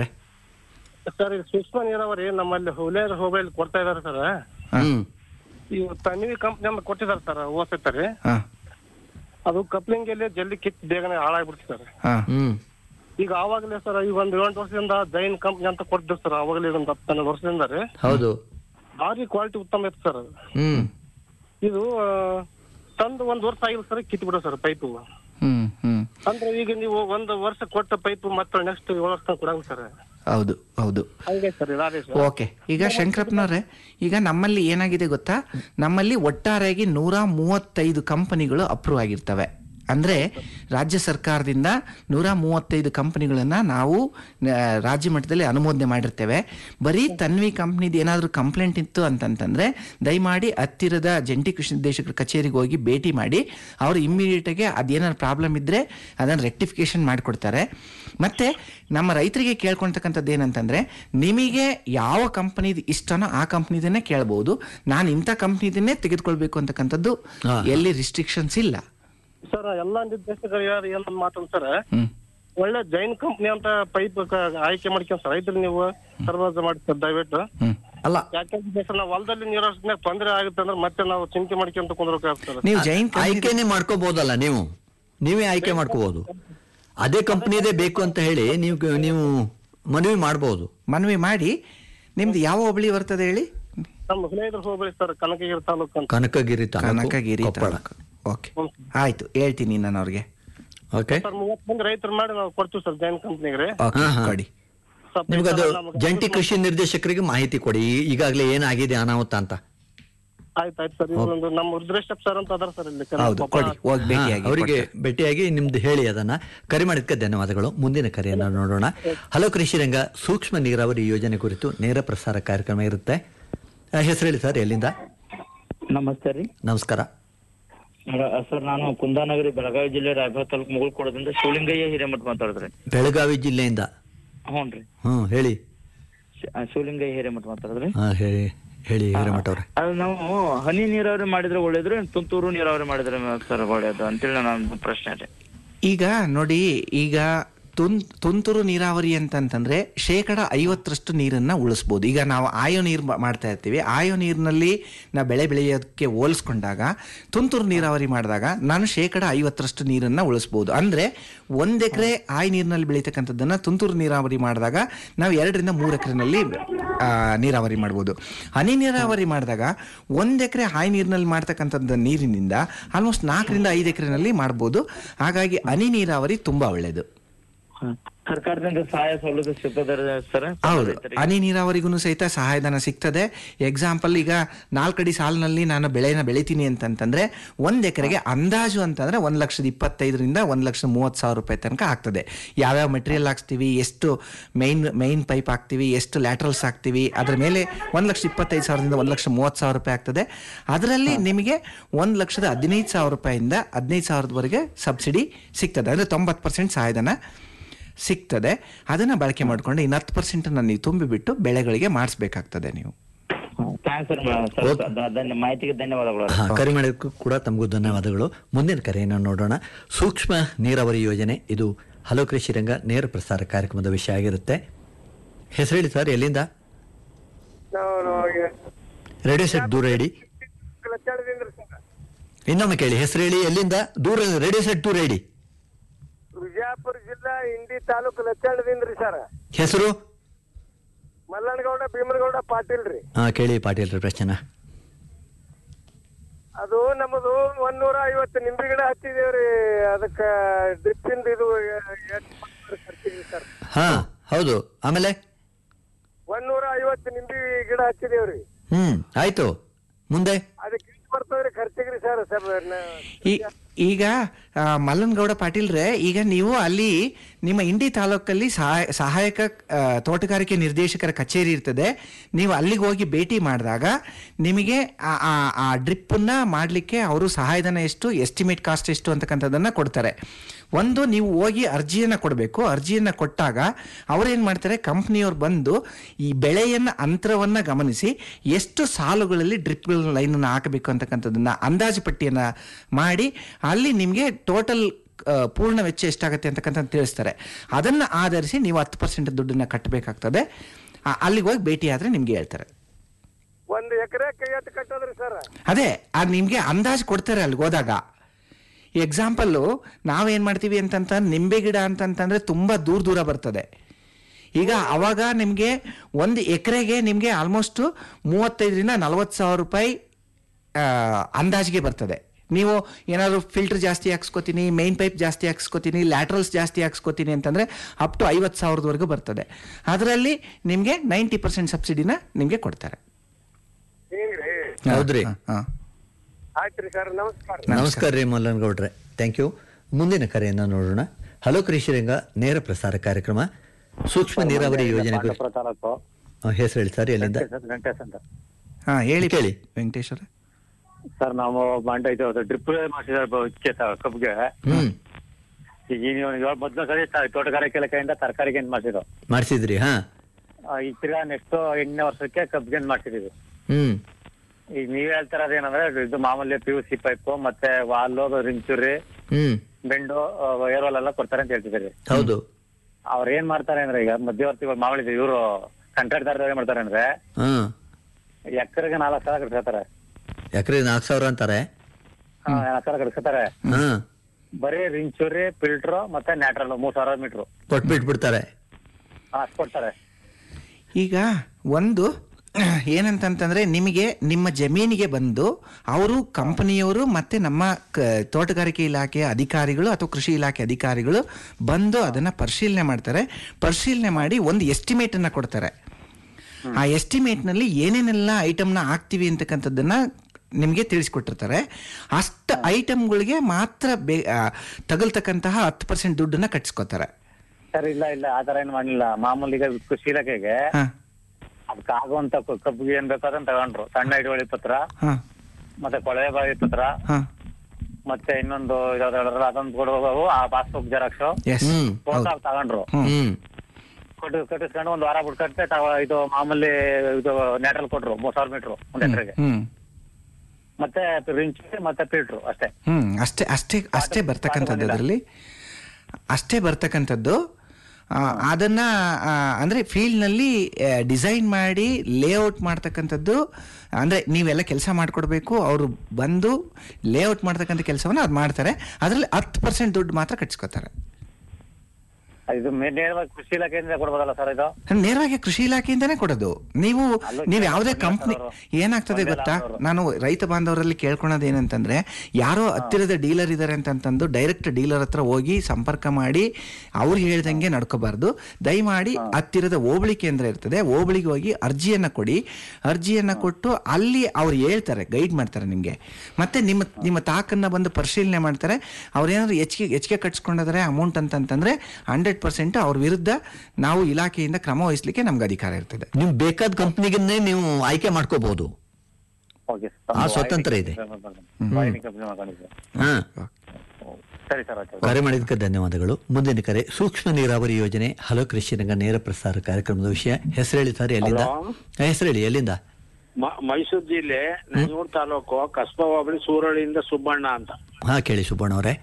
ಸರ್ ಇದು ಸೂಕ್ಷ್ಮ ನೀರಾವರಿ ನಮ್ಮಲ್ಲಿ ಹುಲೈದರ ಹೋಬಳಿ ಕೊಡ್ತಾ ಇದಾರೆ ಸರ್ ಹ್ಮ್ ಇವು ತನ್ವಿ ಕಂಪ್ನಿ ಅಂತ ಕೊಟ್ಟಿದ್ದಾರೆ ಸರ್ ಓದ್ತಾರೆ ಹಾಂ ಅದು ಕಪ್ಲಿಂಗ್ ಅಲ್ಲಿ ಜಲ್ದಿ ಕಿತ್ ಬೇಗನೆ ಹಾಳಾಗ್ಬಿಡ್ತು ಸರ್ ಹಾಂ ಹ್ಮ್ ಈಗ ಆವಾಗಲೇ ಸರ್ ಈ ಒಂದು ಏಳೆಂಟು ವರ್ಷದಿಂದ ಜೈನ್ ಕಂಪ್ನಿ ಅಂತ ಕೊಟ್ಟಿದ್ರು ಸರ್ ಅವಾಗಲೇ ಒಂದು ಹತ್ತು ಹನ್ನೆರಡು ವರ್ಷದಿಂದ ರೀ ಹೌದು ಭಾರಿ ಕ್ವಾಲಿಟಿ ಉತ್ತಮ ಇತ್ತು ಸರ್ ಅದು ಹ್ಮ್ ಇದು ಆ, ತಂದು ಒಂದ್ ವರ್ಷ ಆಗಿಲ್ಲ ಸರ್ ಕಿತ್ ಬಿಡೋ ಸರ್ ಪೈಪು ಹ್ಮ್ ಹ್ಮ್ ಅಂದ್ರೆ ಈಗ ನೀವು ಒಂದು ವರ್ಷ ಕೊಟ್ಟ ಪೈಪ್ ಮತ್ತೆ ನೆಕ್ಸ್ಟ್ ಏಳು ವರ್ಷ ಕೊಡಂಗ ಸರ್ ಹೌದು ಹೌದು ಹಂಗೆ ಸರ್ ಇದಾರೆ ಸರ್ ಓಕೆ ಈಗ ಶಂಕರಪ್ಪನವ್ರೆ ಈಗ ನಮ್ಮಲ್ಲಿ ಏನಾಗಿದೆ ಗೊತ್ತಾ ನಮ್ಮಲ್ಲಿ ಒಟ್ಟಾರೆಯಾಗಿ ನೂರ ಮೂವತ್ತೈದು ಕಂಪನಿಗಳು ಅಪ್ರೂವ್ ಆಗಿರ್ತವೆ ಅಂದರೆ ರಾಜ್ಯ ಸರ್ಕಾರದಿಂದ ನೂರ ಮೂವತ್ತೈದು ಕಂಪನಿಗಳನ್ನು ನಾವು ಆ, ರಾಜ್ಯ ಮಟ್ಟದಲ್ಲಿ ಅನುಮೋದನೆ ಮಾಡಿರ್ತೇವೆ ಬರೀ ತನ್ವಿ ಕಂಪ್ನಿದು ಏನಾದರೂ ಕಂಪ್ಲೇಂಟ್ ಇತ್ತು ಅಂತಂತಂದರೆ ದಯಮಾಡಿ ಹತ್ತಿರದ ಜಂಟಿ ಕೃಷಿ ನಿರ್ದೇಶಕರ ಕಚೇರಿಗೆ ಹೋಗಿ ಭೇಟಿ ಮಾಡಿ ಅವರು ಇಮ್ಮಿಡಿಯೇಟಾಗಿ ಅದೇನಾದ್ರು ಪ್ರಾಬ್ಲಮ್ ಇದ್ದರೆ ಅದನ್ನು ರೆಕ್ಟಿಫಿಕೇಶನ್ ಮಾಡಿಕೊಡ್ತಾರೆ ಮತ್ತು ನಮ್ಮ ರೈತರಿಗೆ ಕೇಳ್ಕೊಳ್ತಕ್ಕಂಥದ್ದು ಏನಂತಂದರೆ ನಿಮಗೆ ಯಾವ ಕಂಪ್ನಿದು ಇಷ್ಟನೋ ಆ ಕಂಪ್ನಿದನ್ನೇ ಕೇಳ್ಬೋದು ನಾನು ಇಂಥ ಕಂಪ್ನಿದನ್ನೇ ತೆಗೆದುಕೊಳ್ಬೇಕು ಅಂತಕ್ಕಂಥದ್ದು ಹಾ. ಎಲ್ಲಿ ರಿಸ್ಟ್ರಿಕ್ಷನ್ಸ್ ಇಲ್ಲ ಸರ್ ಎಲ್ಲಾ ನಿರ್ದೇಶಕರು ಯಾರು ಏನಂತ ಮಾತಾಡ್ ಸರ್ ಹ್ಮ್ ಒಳ್ಳೆ ಜೈನ್ ಕಂಪ್ನಿ ಅಂತ ಪೈಪ್ ಆಯ್ಕೆ ಮಾಡ್ಕೊಂಡ್ ಸರ್ ರೈತರು ನೀವು ಸರ್ವಾಸ ಮಾಡಿ ಸರ್ ದಯವಿಟ್ಟು ಹ್ಮ್ ಅಲ್ಲ ಯಾಕಂದ್ರೆ ಸರ್ ನಾವು ಹೊಲದಲ್ಲಿ ನೀರಾಗ ತೊಂದರೆ ಆಗುತ್ತೆ ಅಂದ್ರೆ ಮತ್ತೆ ನಾವು ಚಿಂತೆ ಮಾಡ್ಕೊಂತ ಕುಂದ್ರಬೇಕಾಗ್ತದೆ ಸರ್ ನೀವು ಜೈನ್ ಕಂಪ್ನಿ ಆಯ್ಕೆನೆ ಮಾಡ್ಕೋಬಹುದಲ್ಲ ನೀವು ನೀವೇ ಆಯ್ಕೆ ಮಾಡ್ಕೋಬಹುದು ಅದೇ ಕಂಪ್ನಿದೇ ಬೇಕು ಅಂತ ಹೇಳಿ ನೀವು ನೀವು ಮನವಿ ಮಾಡಬಹುದು ಮನವಿ ಮಾಡಿ ನಿಮ್ದು ಯಾವ ಹೋಬಳಿ ಬರ್ತದೆ ಹೇಳಿ ನಮ್ಮ ಹುಲಿಯದ್ರ ಹೋಗ್ಬೇಡಿ ಸರ್ ಕನಕಗಿರಿ ತಾಲೂಕು ಅಂತ ಕನಕಗಿರಿ ತಾಲೂಕು, ಕನಕಗಿರಿ ಕೊಪ್ಪಳ ಓಕೆ ಆಯ್ತು ಹೇಳ್ತೀನಿ ನಾನು ಅವ್ರಿಗೆ ಓಕೆ ಸರ್ ಮೂವತ್ತು ಮಂದಿ ರೈತರು ಮಾಡಿ ನಾವು ಕೊಡ್ತೀವಿ ಸರ್ ಜೈನ್ ಕಂಪ್ನಿಗೆ ರೀ ಓಕೆ ಹಾ, ಹಾ. ಕೊಡಿ ಸ್ವಲ್ಪ ನಿಮ್ಗೆ ಅದು ನಮ್ಗೆ ಜಂಟಿ ಕೃಷಿ ನಿರ್ದೇಶಕರಿಗೆ ಮಾಹಿತಿ ಕೊಡಿ ಈ- ಈಗಾಗಲೇ ಏನಾಗಿದೆ ಅನಾಹುತ ಅಂತ ಆಯ್ತು ಆಯ್ತು ಸರ್ ಇವರೊಂದು ನಮ್ಮ ರುದ್ರೇಶಪ್ ಸರ್ ಅಂತ ಅದಾರ ಸರ್ ಇಲ್ಲಿ ಹೌದು ಪಾಪ ಕೊಡಿ ಹೋಗಿ ಹಾ, ಭೇಟಿಯಾಗಿ ಅವರಿಗೆ ಭೇಟಿಯಾಗಿ ನಿಮ್ದು ಹೇಳಿ ಅದನ್ನ ಕರೆ ಮಾಡಿದ್ಕೆ ಧನ್ಯವಾದಗಳು ಮುಂದಿನ ಕರೆಯನ್ನ ನೋಡೋಣ ಹಲೋ ಕೃಷಿ ರಂಗ ಸೂಕ್ಷ್ಮ ನೀರಾವರಿ ಯೋಜನೆ ಕುರಿತು ನೇರ ಪ್ರಸಾರ ಕಾರ್ಯಕ್ರಮ ಇರುತ್ತೆ ಆ, ಹೆಸರು ಹೇಳಿ ಸರ್ ಎಲ್ಲಿಂದ ನಮಸ್ತೆ ರೀ ನಮಸ್ಕಾರ ಅಹ್, ಸರ್ ನಾನು ಕುಂದಾನಗರಿ ಬೆಳಗಾವಿ ಜಿಲ್ಲೆ ರಾಯಭಾಗ ತಾಲೂಕು ಮುಗುಳ್ಕೊಡದಿಂದ ಶಿವಲಿಂಗಯ್ಯ ಹಿರೇಮಠ ಮಾತಾಡಿದ್ರಿ ಬೆಳಗಾವಿ ಜಿಲ್ಲೆಯಿಂದ ಹ್ಞೂ ರೀ ಹ್ಮ್ ಹೇಳಿ ಶಿ- ಅಹ್, ಶಿವಲಿಂಗಯ್ಯ ಹಿರೇಮಠ ಮಾತಾಡಿದ್ರಿ ಹಾ ಹೇಳಿ ಹೇಳಿ ಹಿರೇಮಠ ಅವ್ರೆ ಅದು ನಾವು ಹನಿ ನೀರಾವರಿ ಮಾಡಿದ್ರೆ ಒಳ್ಳೇದ್ರಿ ತುಂತುರು ನೀರಾವರಿ ಮಾಡಿದ್ರೆ ಸರ್ ಒಳ್ಳೇದು ಅಂತೇಳಿ ನನ್ನ ಪ್ರಶ್ನೆ ರೀ ಈಗ ನೋಡಿ ಈಗ ತುನ್ ತುಂತುರು ನೀರಾವರಿ ಅಂತಂತಂದ್ರೆ ಶೇಕಡ ಐವತ್ತರಷ್ಟು ನೀರನ್ನ ಉಳಿಸ್ಬೋದು ಈಗ ನಾವು ಆಯೋ ನೀರು ಮಾ- ಮಾಡ್ತಾ ಇರ್ತೀವಿ ಆಯೋ ನೀರಿನಲ್ಲಿ ನಾವು ಬೆಳೆ ಬೆಳೆಯೋದಕ್ಕೆ ಹೋಲಿಸ್ಕೊಂಡಾಗ ತುಂತುರು ನೀರಾವರಿ ಮಾಡಿದಾಗ ನಾನು ಶೇಕಡ ಐವತ್ತರಷ್ಟು ನೀರನ್ನ ಉಳಿಸ್ಬೋದು ಅಂದ್ರೆ ಒಂದ್ ಎಕರೆ ಆಯ್ ನೀರಿನಲ್ಲಿ ಬೆಳೀತಕ್ಕಂಥದ್ದನ್ನ ತುಂತುರು ನೀರಾವರಿ ಮಾಡಿದಾಗ ನಾವು ಎರಡರಿಂದ ಮೂರು ಎಕರೆನಲ್ಲಿ ನೀರಾವರಿ ಮಾಡ್ಬೋದು ಹನಿ ನೀರಾವರಿ ಮಾಡಿದಾಗ ಒಂದ್ ಎಕರೆ ಹಾಯಿ ನೀರಿನಲ್ಲಿ ಮಾಡ್ತಕ್ಕಂಥದ್ದು ನೀರಿನಿಂದ ಆಲ್ಮೋಸ್ಟ್ ನಾಲ್ಕರಿಂದ ಐದು ಎಕರೆನಲ್ಲಿ ಮಾಡ್ಬೋದು ಹಾಗಾಗಿ ಹನಿ ನೀರಾವರಿ ತುಂಬಾ ಒಳ್ಳೆಯದು ಸರ್ಕಾರದಿಂದ ಸಹಾಯ ಸೌಲಭ್ಯ ಸಿಗ್ತದೆ ಸರ್ ಹೌದು ಹನಿ ನೀರಾವರಿಗೂ ಸಹಿತ ಸಹಾಯಧನ ಸಿಗ್ತದೆ ಎಕ್ಸಾಂಪಲ್ ಈಗ ನಾಲ್ಕಡಿ ಸಾಲಿನಲ್ಲಿ ನಾನು ಬೆಳೆನ ಬೆಳಿತೀನಿ ಅಂತಂತಂದ್ರೆ ಒಂದ್ ಎಕರೆಗೆ ಅಂದಾಜು ಅಂತಂದ್ರೆ ಒಂದ್ ಲಕ್ಷದ ಇಪ್ಪತ್ತೈದರಿಂದ ಒಂದ್ ಲಕ್ಷದ ಮೂವತ್ತು ಸಾವಿರ ರೂಪಾಯಿ ತನಕ ಆಗ್ತದೆ ಯಾವ್ಯಾವ ಮೆಟೀರಿಯಲ್ ಹಾಕ್ಸ್ತೀವಿ ಎಷ್ಟು ಮೈನ್ ಮೈನ್ ಪೈಪ್ ಹಾಕ್ತೀವಿ ಎಷ್ಟು ಲ್ಯಾಟ್ರಲ್ಸ್ ಹಾಕ್ತೀವಿ ಅದ್ರ ಮೇಲೆ ಒಂದ್ ಲಕ್ಷ ಇಪ್ಪತ್ತೈದು ಸಾವಿರದಿಂದ ಒಂದ್ ಲಕ್ಷ ಮೂವತ್ತು ಸಾವಿರ ರೂಪಾಯಿ ಆಗ್ತದೆ ಅದರಲ್ಲಿ ನಿಮಗೆ ಒಂದ್ ಲಕ್ಷದ ಹದಿನೈದು ಸಾವಿರ ರೂಪಾಯಿಂದ ಹದಿನೈದು ಸಾವಿರದವರೆಗೆ ಸಬ್ಸಿಡಿ ಸಿಗ್ತದೆ ಅಂದ್ರೆ ತೊಂಬತ್ತು ಪರ್ಸೆಂಟ್ ಸಹಾಯಧನ ಸಿಗ್ತದೆ ಅದನ್ನ ಬಳಕೆ ಮಾಡ್ಕೊಂಡು ಇನ್ನು ಹತ್ತು ಪರ್ಸೆಂಟ್ ನೀವು ತುಂಬಿಬಿಟ್ಟು ಬೆಳೆಗಳಿಗೆ ಮಾಡಿಸ್ಬೇಕಾಗ್ತದೆ ನೀವು ಥ್ಯಾಂಕ್ಸ್ ಸರ್ ಸರ್ ಧನ್ಯ ಮಾಹಿತಿಗೆ ಧನ್ಯವಾದಗಳು ಹಾ ಕರೆ ಮಾಡಿದ್ದಕ್ಕೂ ಕೂಡ ತಮಗೂ ಧನ್ಯವಾದಗಳು ಮುಂದಿನ ಕರೆಯನ್ನು ನೋಡೋಣ ಸೂಕ್ಷ್ಮ ನೀರಾವರಿ ಯೋಜನೆ ಇದು ಹಲೋ ಕೃಷಿ ರಂಗ ನೇರ ಪ್ರಸಾರ ಕಾರ್ಯಕ್ರಮದ ವಿಷಯ ಆಗಿರುತ್ತೆ ಹೆಸರು ಹೇಳಿ ಸರ್ ಎಲ್ಲಿಂದ ರೇಡಿಯೋ ಸೆಟ್ ದೂರ ಇಡಿ ಇನ್ನೊಮ್ಮೆ ಕೇಳಿ ಹೆಸರು ಹೇಳಿ ಎಲ್ಲಿಂದ ದೂರ ರೇಡಿಯೋ ಸೆಟ್ ದೂರ ಇಡಿ ವಿಜಯಪುರ ಜಿಲ್ಲಾ ಇಂಡಿ ತಾಲೂಕು ಲಚ್ಚಾಳದಿಂದ್ರಿ ಸರ್ ಹೆಸರು ಮಲ್ಲನಗೌಡ ಭೀಮನಗೌಡ ಪಾಟೀಲ್ ರೀ ಹಾ ಕೇಳಿ ಪಾಟೀಲ್ ರೀ ಪ್ರಶ್ನೆ ಅದು ನಮ್ಮದು ಒಂದೂರ ಐವತ್ತು ನಿಂಬೆ ಗಿಡ ಹಚ್ಚಿದೇವ್ರಿ ಅದಕ್ಕ ಡ್ರಿಪ್ಪಿಂದ ಇದು ಖರ್ಚಿದ್ರಿ ಸರ್ ಹಾ ಹೌದು ಆಮೇಲೆ ಒಂದೂರ ಐವತ್ತು ನಿಂಬೆ ಗಿಡ ಹಚ್ಚಿದೇವ್ರಿ ಹ್ಮ್ ಆಯ್ತು ಮುಂದೆ ಅದಕ್ಕೆ ಎಷ್ಟು ಬರ್ತದ್ರಿ ಖರ್ಚಿಗ್ರಿ ಸರ್ ಸರ್ ಈ- ಈಗ ಆ, ಮಲ್ಲನಗೌಡ ಪಾಟೀಲ್ರೆ ಈಗ ನೀವು ಅಲ್ಲಿ ನಿಮ್ಮ ಇಂಡಿ ತಾಲೂಕಲ್ಲಿ ಸಹಾಯ ಸಹಾಯಕ ಆ, ತೋಟಗಾರಿಕೆ ನಿರ್ದೇಶಕರ ಕಚೇರಿ ಇರ್ತದೆ ನೀವು ಅಲ್ಲಿಗೆ ಹೋಗಿ ಭೇಟಿ ಮಾಡಿದಾಗ ನಿಮಗೆ ಆ- ಆ- ಆ ಡ್ರಿಪ್ಪನ್ನ ಮಾಡಲಿಕ್ಕೆ ಅವರು ಸಹಾಯಧನ ಎಷ್ಟು ಎಸ್ಟಿಮೇಟ್ ಕಾಸ್ಟ್ ಎಷ್ಟು ಅಂತಕ್ಕಂಥದ್ದನ್ನು ಕೊಡ್ತಾರೆ ಒಂದು ನೀವು ಹೋಗಿ ಅರ್ಜಿಯನ್ನು ಕೊಡಬೇಕು ಅರ್ಜಿಯನ್ನು ಕೊಟ್ಟಾಗ ಅವ್ರೇನು ಮಾಡ್ತಾರೆ ಕಂಪ್ನಿಯವ್ರು ಬಂದು ಈ ಬೆಳೆಯನ್ನ ಅಂತರವನ್ನು ಗಮನಿಸಿ ಎಷ್ಟು ಸಾಲುಗಳಲ್ಲಿ ಡ್ರಿಪ್ ಲೈನನ್ನು ಹಾಕಬೇಕು ಅಂತಕ್ಕಂಥದ್ದನ್ನ ಅಂದಾಜು ಪಟ್ಟಿಯನ್ನು ಮಾಡಿ ಅಲ್ಲಿ ನಿಮಗೆ ಟೋಟಲ್ ಪೂರ್ಣ ವೆಚ್ಚ ಎಷ್ಟಾಗುತ್ತೆ ಅಂತಕ್ಕಂಥ ತಿಳಿಸ್ತಾರೆ ಅದನ್ನು ಆಧರಿಸಿ ನೀವು ಹತ್ತು ಪರ್ಸೆಂಟ್ ದುಡ್ಡನ್ನು ಕಟ್ಟಬೇಕಾಗ್ತದೆ ಆ- ಅಲ್ಲಿಗೆ ಹೋಗಿ ಭೇಟಿ ಆದರೆ ನಿಮಗೆ ಹೇಳ್ತಾರೆ ಒಂದ್ ಎಕರೆ ಎಷ್ಟು ಕಟ್ಟೋದ್ರಿ ಸರ್ ಅದೇ ಅದು ನಿಮಗೆ ಅಂದಾಜು ಕೊಡ್ತಾರೆ ಅಲ್ಲಿಗೆ ಹೋದಾಗ ಎಕ್ಸಾಂಪಲ್ಲು ನಾವೇನು ಮಾಡ್ತೀವಿ ಅಂತಂತ ನಿಂಬೆ ಗಿಡ ಅಂತಂತಂದ್ರೆ ತುಂಬ ದೂರ ದೂರ ಬರ್ತದೆ ಈಗ ಅವಾಗ ನಿಮಗೆ ಒಂದು ಎಕರೆಗೆ ನಿಮಗೆ ಆಲ್ಮೋಸ್ಟ್ ಮೂವತ್ತೈದರಿಂದ ನಲವತ್ತು ಸಾವಿರ ರೂಪಾಯಿ ಆ, ಅಂದಾಜಿಗೆ ಬರ್ತದೆ ನೀವು ಏನಾದ್ರು ಫಿಲ್ಟರ್ ಜಾಸ್ತಿ ಹಾಕ್ಸ್ಕೊತೀನಿ ಮೈನ್ ಪೈಪ್ ಜಾಸ್ತಿ ಹಾಕ್ಸ್ಕೊತೀನಿ ಲ್ಯಾಟ್ರಲ್ಸ್ ಜಾಸ್ತಿ ಹಾಕ್ಸ್ಕೊತೀನಿ ಅಂತಂದರೆ ಅಪ್ ಟು ಐವತ್ತು ಸಾವಿರದವರೆಗೂ ಬರ್ತದೆ ಅದರಲ್ಲಿ ನಿಮಗೆ ನೈಂಟಿ ಪರ್ಸೆಂಟ್ ಸಬ್ಸಿಡಿನ ನಿಮಗೆ ಕೊಡ್ತಾರೆ ಹಿಂಗ್ರಿ ಹೌದ್ರಿ ಹಾಂ ಆಯ್ತ್ರಿ ಸರ್ ನಮಸ್ಕಾರ ನಮಸ್ಕಾರ ರೀ ಮಲ್ಲನಗೌಡ್ರೆ ಥ್ಯಾಂಕ್ ಯು ಮುಂದಿನ ಕರೆಯನ್ನು ನೋಡೋಣ ಹಲೋ ಕೃಷಿ ರಂಗ ನೇರ ಪ್ರಸಾರ ಕಾರ್ಯಕ್ರಮ ಸೂಕ್ಷ್ಮ ನೀರಾವರಿ ಯೋಜನೆ ಕುರಿತು ತಾಲೂಕು ಆ, ಹೆಸರು ಹೇಳಿ ಸರ್ ಎಲ್ಲಿಂದ ವೆಂಕಟೇಶ್ ಅಂತ ಹಾಂ ಹೇಳಿ ಕೇಳಿ. ವೆಂಕಟೇಶ್ವರ ಸರ್ ನಾವು ಬಂಡ ಇದು ಡ್ರಿಪ್ ಮಾಡಿಸಿದ ಕಬ್ಬಿಗೆ ಹ್ಮ್ ಈಗ ನೀವು ಇವಾಗ ಮೊದಲ ಸರಿ ತ- ತೋಟಗಾರಿಕೆ ಇಲಾಖೆಯಿಂದ ತರಕಾರಿಗೆ ಏನ್ ಮಾಡಿಸಿದ್ರು ಮಾಡಿಸಿದ್ರಿ ಹಾ ಈಗ ತಿರ್ಗಾ ನೆಕ್ಸ್ಟ್ ಎಂಟನೇ ವರ್ಷಕ್ಕೆ ಕಬ್ಬಿಗೆ ಮಾಡ್ಸಿದೀವಿ ಹ್ಮ್ ಈಗ ನೀವ್ ಹೇಳ್ತಾರದ್ ಏನಂದ್ರೆ ಇದು ಮಾಮೂಲಿ ಪಿ ಯು ಸಿ ಪೈಪ್ ಮತ್ತೆ ವಾಲು ರಿಂಚುರಿ ಹ್ಮ್ ಬೆಂಡು ಏರ್ ವಾಲ್ ಎಲ್ಲ ಕೊಡ್ತಾರೆ ಅಂತ ಹೇಳ್ತಿದ್ದೀರಿ ಹೌದು ಅವ್ರ ಏನ್ ಮಾಡ್ತಾರೆ ಅಂದ್ರೆ ಈಗ ಮಧ್ಯವರ್ತಿಗಳು ಮಾಮೂಲಿ ಇವರು ಕಾಂಟ್ರಾಕ್ಟ್ದಾರ ಏನ್ ಮಾಡ್ತಾರೆ ಅಂದ್ರೆ ಹಾ ಎಕರೆಗೆ ನಾಲ್ಕು ಸಾವಿರ ಕಟ್ಸ್ಕೊತಾರೆ ಎಕರೆ ನಾಲ್ಕು ಸಾವಿರ ಅಂತಾರೆ ನಾಲ್ಕು ಸಾವಿರ ಕಟ್ಸ್ಕೊತಾರೆ ಹಾ ಬರೀ ರಿಂಚುರಿ ಫಿಲ್ಟರ್ ಮತ್ತೆ ನ್ಯಾಟ್ರಲ್ ಮೂರ್ ಸಾವಿರ ಮೀಟರ್ ಕೊಟ್ಬಿಟ್ಬಿಡ್ತಾರೆ ಅಷ್ಟು ಕೊಡ್ತಾರೆ ಈಗ ಒಂದು ಏನಂತಂತಂದ್ರೆ ನಿಮಗೆ ನಿಮ್ಮ ಜಮೀನಿಗೆ ಬಂದು ಅವರು ಕಂಪನಿಯವರು ಮತ್ತೆ ನಮ್ಮ ಕ- ತೋಟಗಾರಿಕೆ ಇಲಾಖೆಯ ಅಧಿಕಾರಿಗಳು ಅಥವಾ ಕೃಷಿ ಇಲಾಖೆ ಅಧಿಕಾರಿಗಳು ಬಂದು ಅದನ್ನ ಪರಿಶೀಲನೆ ಮಾಡ್ತಾರೆ ಪರಿಶೀಲನೆ ಮಾಡಿ ಒಂದು ಎಸ್ಟಿಮೇಟ್ ಅನ್ನ ಕೊಡ್ತಾರೆ ಆ ಎಸ್ಟಿಮೇಟ್ ನಲ್ಲಿ ಏನೇನೆಲ್ಲ ಐಟಮ್ನ ಹಾಕ್ತಿವಿ ಅಂತಕ್ಕಂಥದ್ದನ್ನ ನಿಮಗೆ ತಿಳಿಸ್ಕೊಟ್ಟಿರ್ತಾರೆ ಅಷ್ಟು ಐಟಮ್ಗಳಿಗೆ ಮಾತ್ರ ಬೇ ಆ, ತಗಲ್ತಕ್ಕಂತಹ ಹತ್ತು ಪರ್ಸೆಂಟ್ ದುಡ್ಡನ್ನ ಕಟ್ಸ್ಕೊತಾರೆ ಸರ್ ಇಲ್ಲ ಇಲ್ಲ ಆ ತರ ಏನ್ ಮಾಡ್ಲಿಲ್ಲ ಮಾಮೂಲಿ ಈಗ ಕೃಷಿ ಇಲಾಖೆಗೆ ಹಾ ಅದಕ್ಕೆ ಆಗುವಂತ ಕ- ಕಬ್ಬಿಗೆ ಏನ್ ಬೇಕಾದ್ರೆ ತಗೊಂಡ್ರು ಸಣ್ಣ ಹಿಡುವಳಿ ಪತ್ರ ಹಾ ಮತ್ತೆ ಕೊಳವೆ ಬಾವಿ ಪತ್ರ ಹಾ ಮತ್ತೆ ಇನ್ನೊಂದು ಯಾವ್ದು ಹೇಳಿದ್ರಲ್ಲ ಅದೊಂದು ಕೊಡುವಾಗ ಆ ಪಾಸ್ಬುಕ್ ಜೆರಾಕ್ಸ್ ಎಸ್ ಹ್ಮ್ ಫೋಟೋ ತಗೊಂಡ್ರು ಹ್ಮ್ ಕೊಟ್ಟು ಕಟ್ಟಿಸ್ಕೊಂಡು ಒಂದ್ ವಾರ ಬಿಟ್ಕಟ್ಟೆ ತಾವ ಇದು ಮಾಮೂಲಿ ಇದು ನ್ಯಾಟ್ರಲ್ ಕೊಟ್ರು ಮೂರ್ ಸಾವಿರ ಮೀಟ್ರು ಒಂದ್ ಎಕರೆಗೆ ಹ್ಮ್ ಮತ್ತೆ ರಿಂಚ್ ಮತ್ತೆ ಫಿಲ್ಟ್ರು ಅಷ್ಟೇ ಹ್ಮ್ ಅಷ್ಟೇ ಅಷ್ಟೇ ಅಷ್ಟೇ ಬರ್ತಕ್ಕಂಥದ್ದು ಅದರಲ್ಲಿ ಅಷ್ಟೇ ಬರ್ತಕ್ಕಂಥದ್ದು ಆ, ಅದನ್ನ ಆ, ಅಂದ್ರೆ ಫೀಲ್ಡ್ ನಲ್ಲಿ ಡಿಸೈನ್ ಮಾಡಿ ಲೇಔಟ್ ಮಾಡ್ತಕ್ಕಂಥದ್ದು ಅಂದ್ರೆ ನೀವೆಲ್ಲ ಕೆಲಸ ಮಾಡ್ಕೊಡ್ಬೇಕು ಅವರು ಬಂದು ಲೇಔಟ್ ಮಾಡ್ತಕ್ಕಂಥ ಕೆಲಸವನ್ನ ಅದು ಮಾಡ್ತಾರೆ ಅದರಲ್ಲಿ ಹತ್ತು ಪರ್ಸೆಂಟ್ ದುಡ್ಡು ಮಾತ್ರ ಕಟ್ಸ್ಕೊತಾರೆ ಇದು ಮೇ- ನೇರವಾಗಿ ಕೃಷಿ ಇಲಾಖೆಯಿಂದ ಕೊಡ್ಬೋದಲ್ಲ ಸರ್ ಇದು ನೇರವಾಗಿ ಕೃಷಿ ಇಲಾಖೆಯಿಂದನೇ ಕೊಡೋದು ನೀವು ಅಲ್ಲೂ ನೀವು ಕೆಲವು ಯಾವುದೇ ಜನ ಕಂಪ್ನಿ ಅವರು ಏನಾಗ್ತದೆ ಒಂದೆಲ್ಲ ಗೊತ್ತಾ ಅವರು. ನಾನು ರೈತ ಬಾಂಧವರಲ್ಲಿ ಕೇಳ್ಕೊಳೋದು ಏನಂತಂದ್ರೆ ಯಾರೋ ಹತ್ತಿರದ ಡೀಲರ್ ಇದ್ದಾರೆ ಅಂತಂತಂದು ಡೈರೆಕ್ಟ್ ಡೀಲರ್ ಹತ್ರ ಹೋಗಿ ಸಂಪರ್ಕ ಮಾಡಿ ಅವ್ರು ಹೇಳ್ದಂಗೆ ನಡ್ಕೋಬಾರ್ದು ದಯಮಾಡಿ ಹತ್ತಿರದ ಹೋಬಳಿ ಕೇಂದ್ರ ಇರ್ತದೆ ಹೋಬಳಿಗೆ ಹೋಗಿ ಅರ್ಜಿಯನ್ನ ಕೊಡಿ ಅರ್ಜಿಯನ್ನ ಕೊಟ್ಟು ಅಲ್ಲಿ ಅವ್ರು ಹೇಳ್ತಾರೆ ಗೈಡ್ ಮಾಡ್ತಾರೆ ನಿಮ್ಗೆ ಮತ್ತೆ ನಿಮ್ಮ ನಿಮ್ಮ ತಾಕನ್ನ ಬಂದು ಪರಿಶೀಲನೆ ಮಾಡ್ತಾರೆ ಅವ್ರೇನಾದ್ರು ಹೆಚ್ಚಿಗೆ ಹೆಚ್ಚಿಗೆ ಕಟ್ಸ್ಕೊಂಡಿದ್ದಾರೆ ಅಮೌಂಟ್ ಅಂತಂತಂದ್ರೆ ಹಂಡ್ರೆಡ್ ಪರ್ಸೆಂಟ್ ಅವ್ರ ವಿರುದ್ಧ ನಾವು ಇಲಾಖೆಯಿಂದ ಕ್ರಮ ವಹಿಸ್ಲಿಕ್ಕೆ ನಮ್ಗೆ ಅಧಿಕಾರ ಇರ್ತದೆ ನಿಮ್ ಬೇಕಾದ ಕಂಪ್ನಿಗನ್ನೇ ನೀವು ಆಯ್ಕೆ ಮಾಡ್ಕೋಬಹುದು ಓಕೆ ಆ ಸ್ವತಂತ್ರ ಇದೆ. ಕಂಪ್ನಿ ಮಾಡ್ಕೊಂಡಿದ್ದೆ ಹಾ ಸರಿ ಸರ್ ಆಯ್ತು ಕರೆ ಮಾಡಿದ್ದಕ್ಕೆ ಧನ್ಯವಾದಗಳು ಮುಂದಿನ ಕರೆ ಸೂಕ್ಷ್ಮ ನೀರಾವರಿ ಯೋಜನೆ ಹಲೋ ಕೃಷಿ ರಂಗ ನೇರ ಪ್ರಸಾರ ಕಾರ್ಯಕ್ರಮದ ವಿಷಯ ಹೆಸರೇಳಿ ಸರ್ ಎಲ್ಲಿಂದ ಹೆಸರೇಳಿ ಎಲ್ಲಿಂದ ಮ- ಮೈಸೂರು ಜಿಲ್ಲೆ ನಂಜೂರು ತಾಲೂಕು ಕಸ್ಬಾ ಹೋಬಳಿ ಸೂರಳಿಯಿಂದ ಸುಬ್ಬಣ್ಣ ಅಂತ ಹಾ ಕೇಳಿ ಸುಬ್ಬಣ್ಣ ಅವರೇ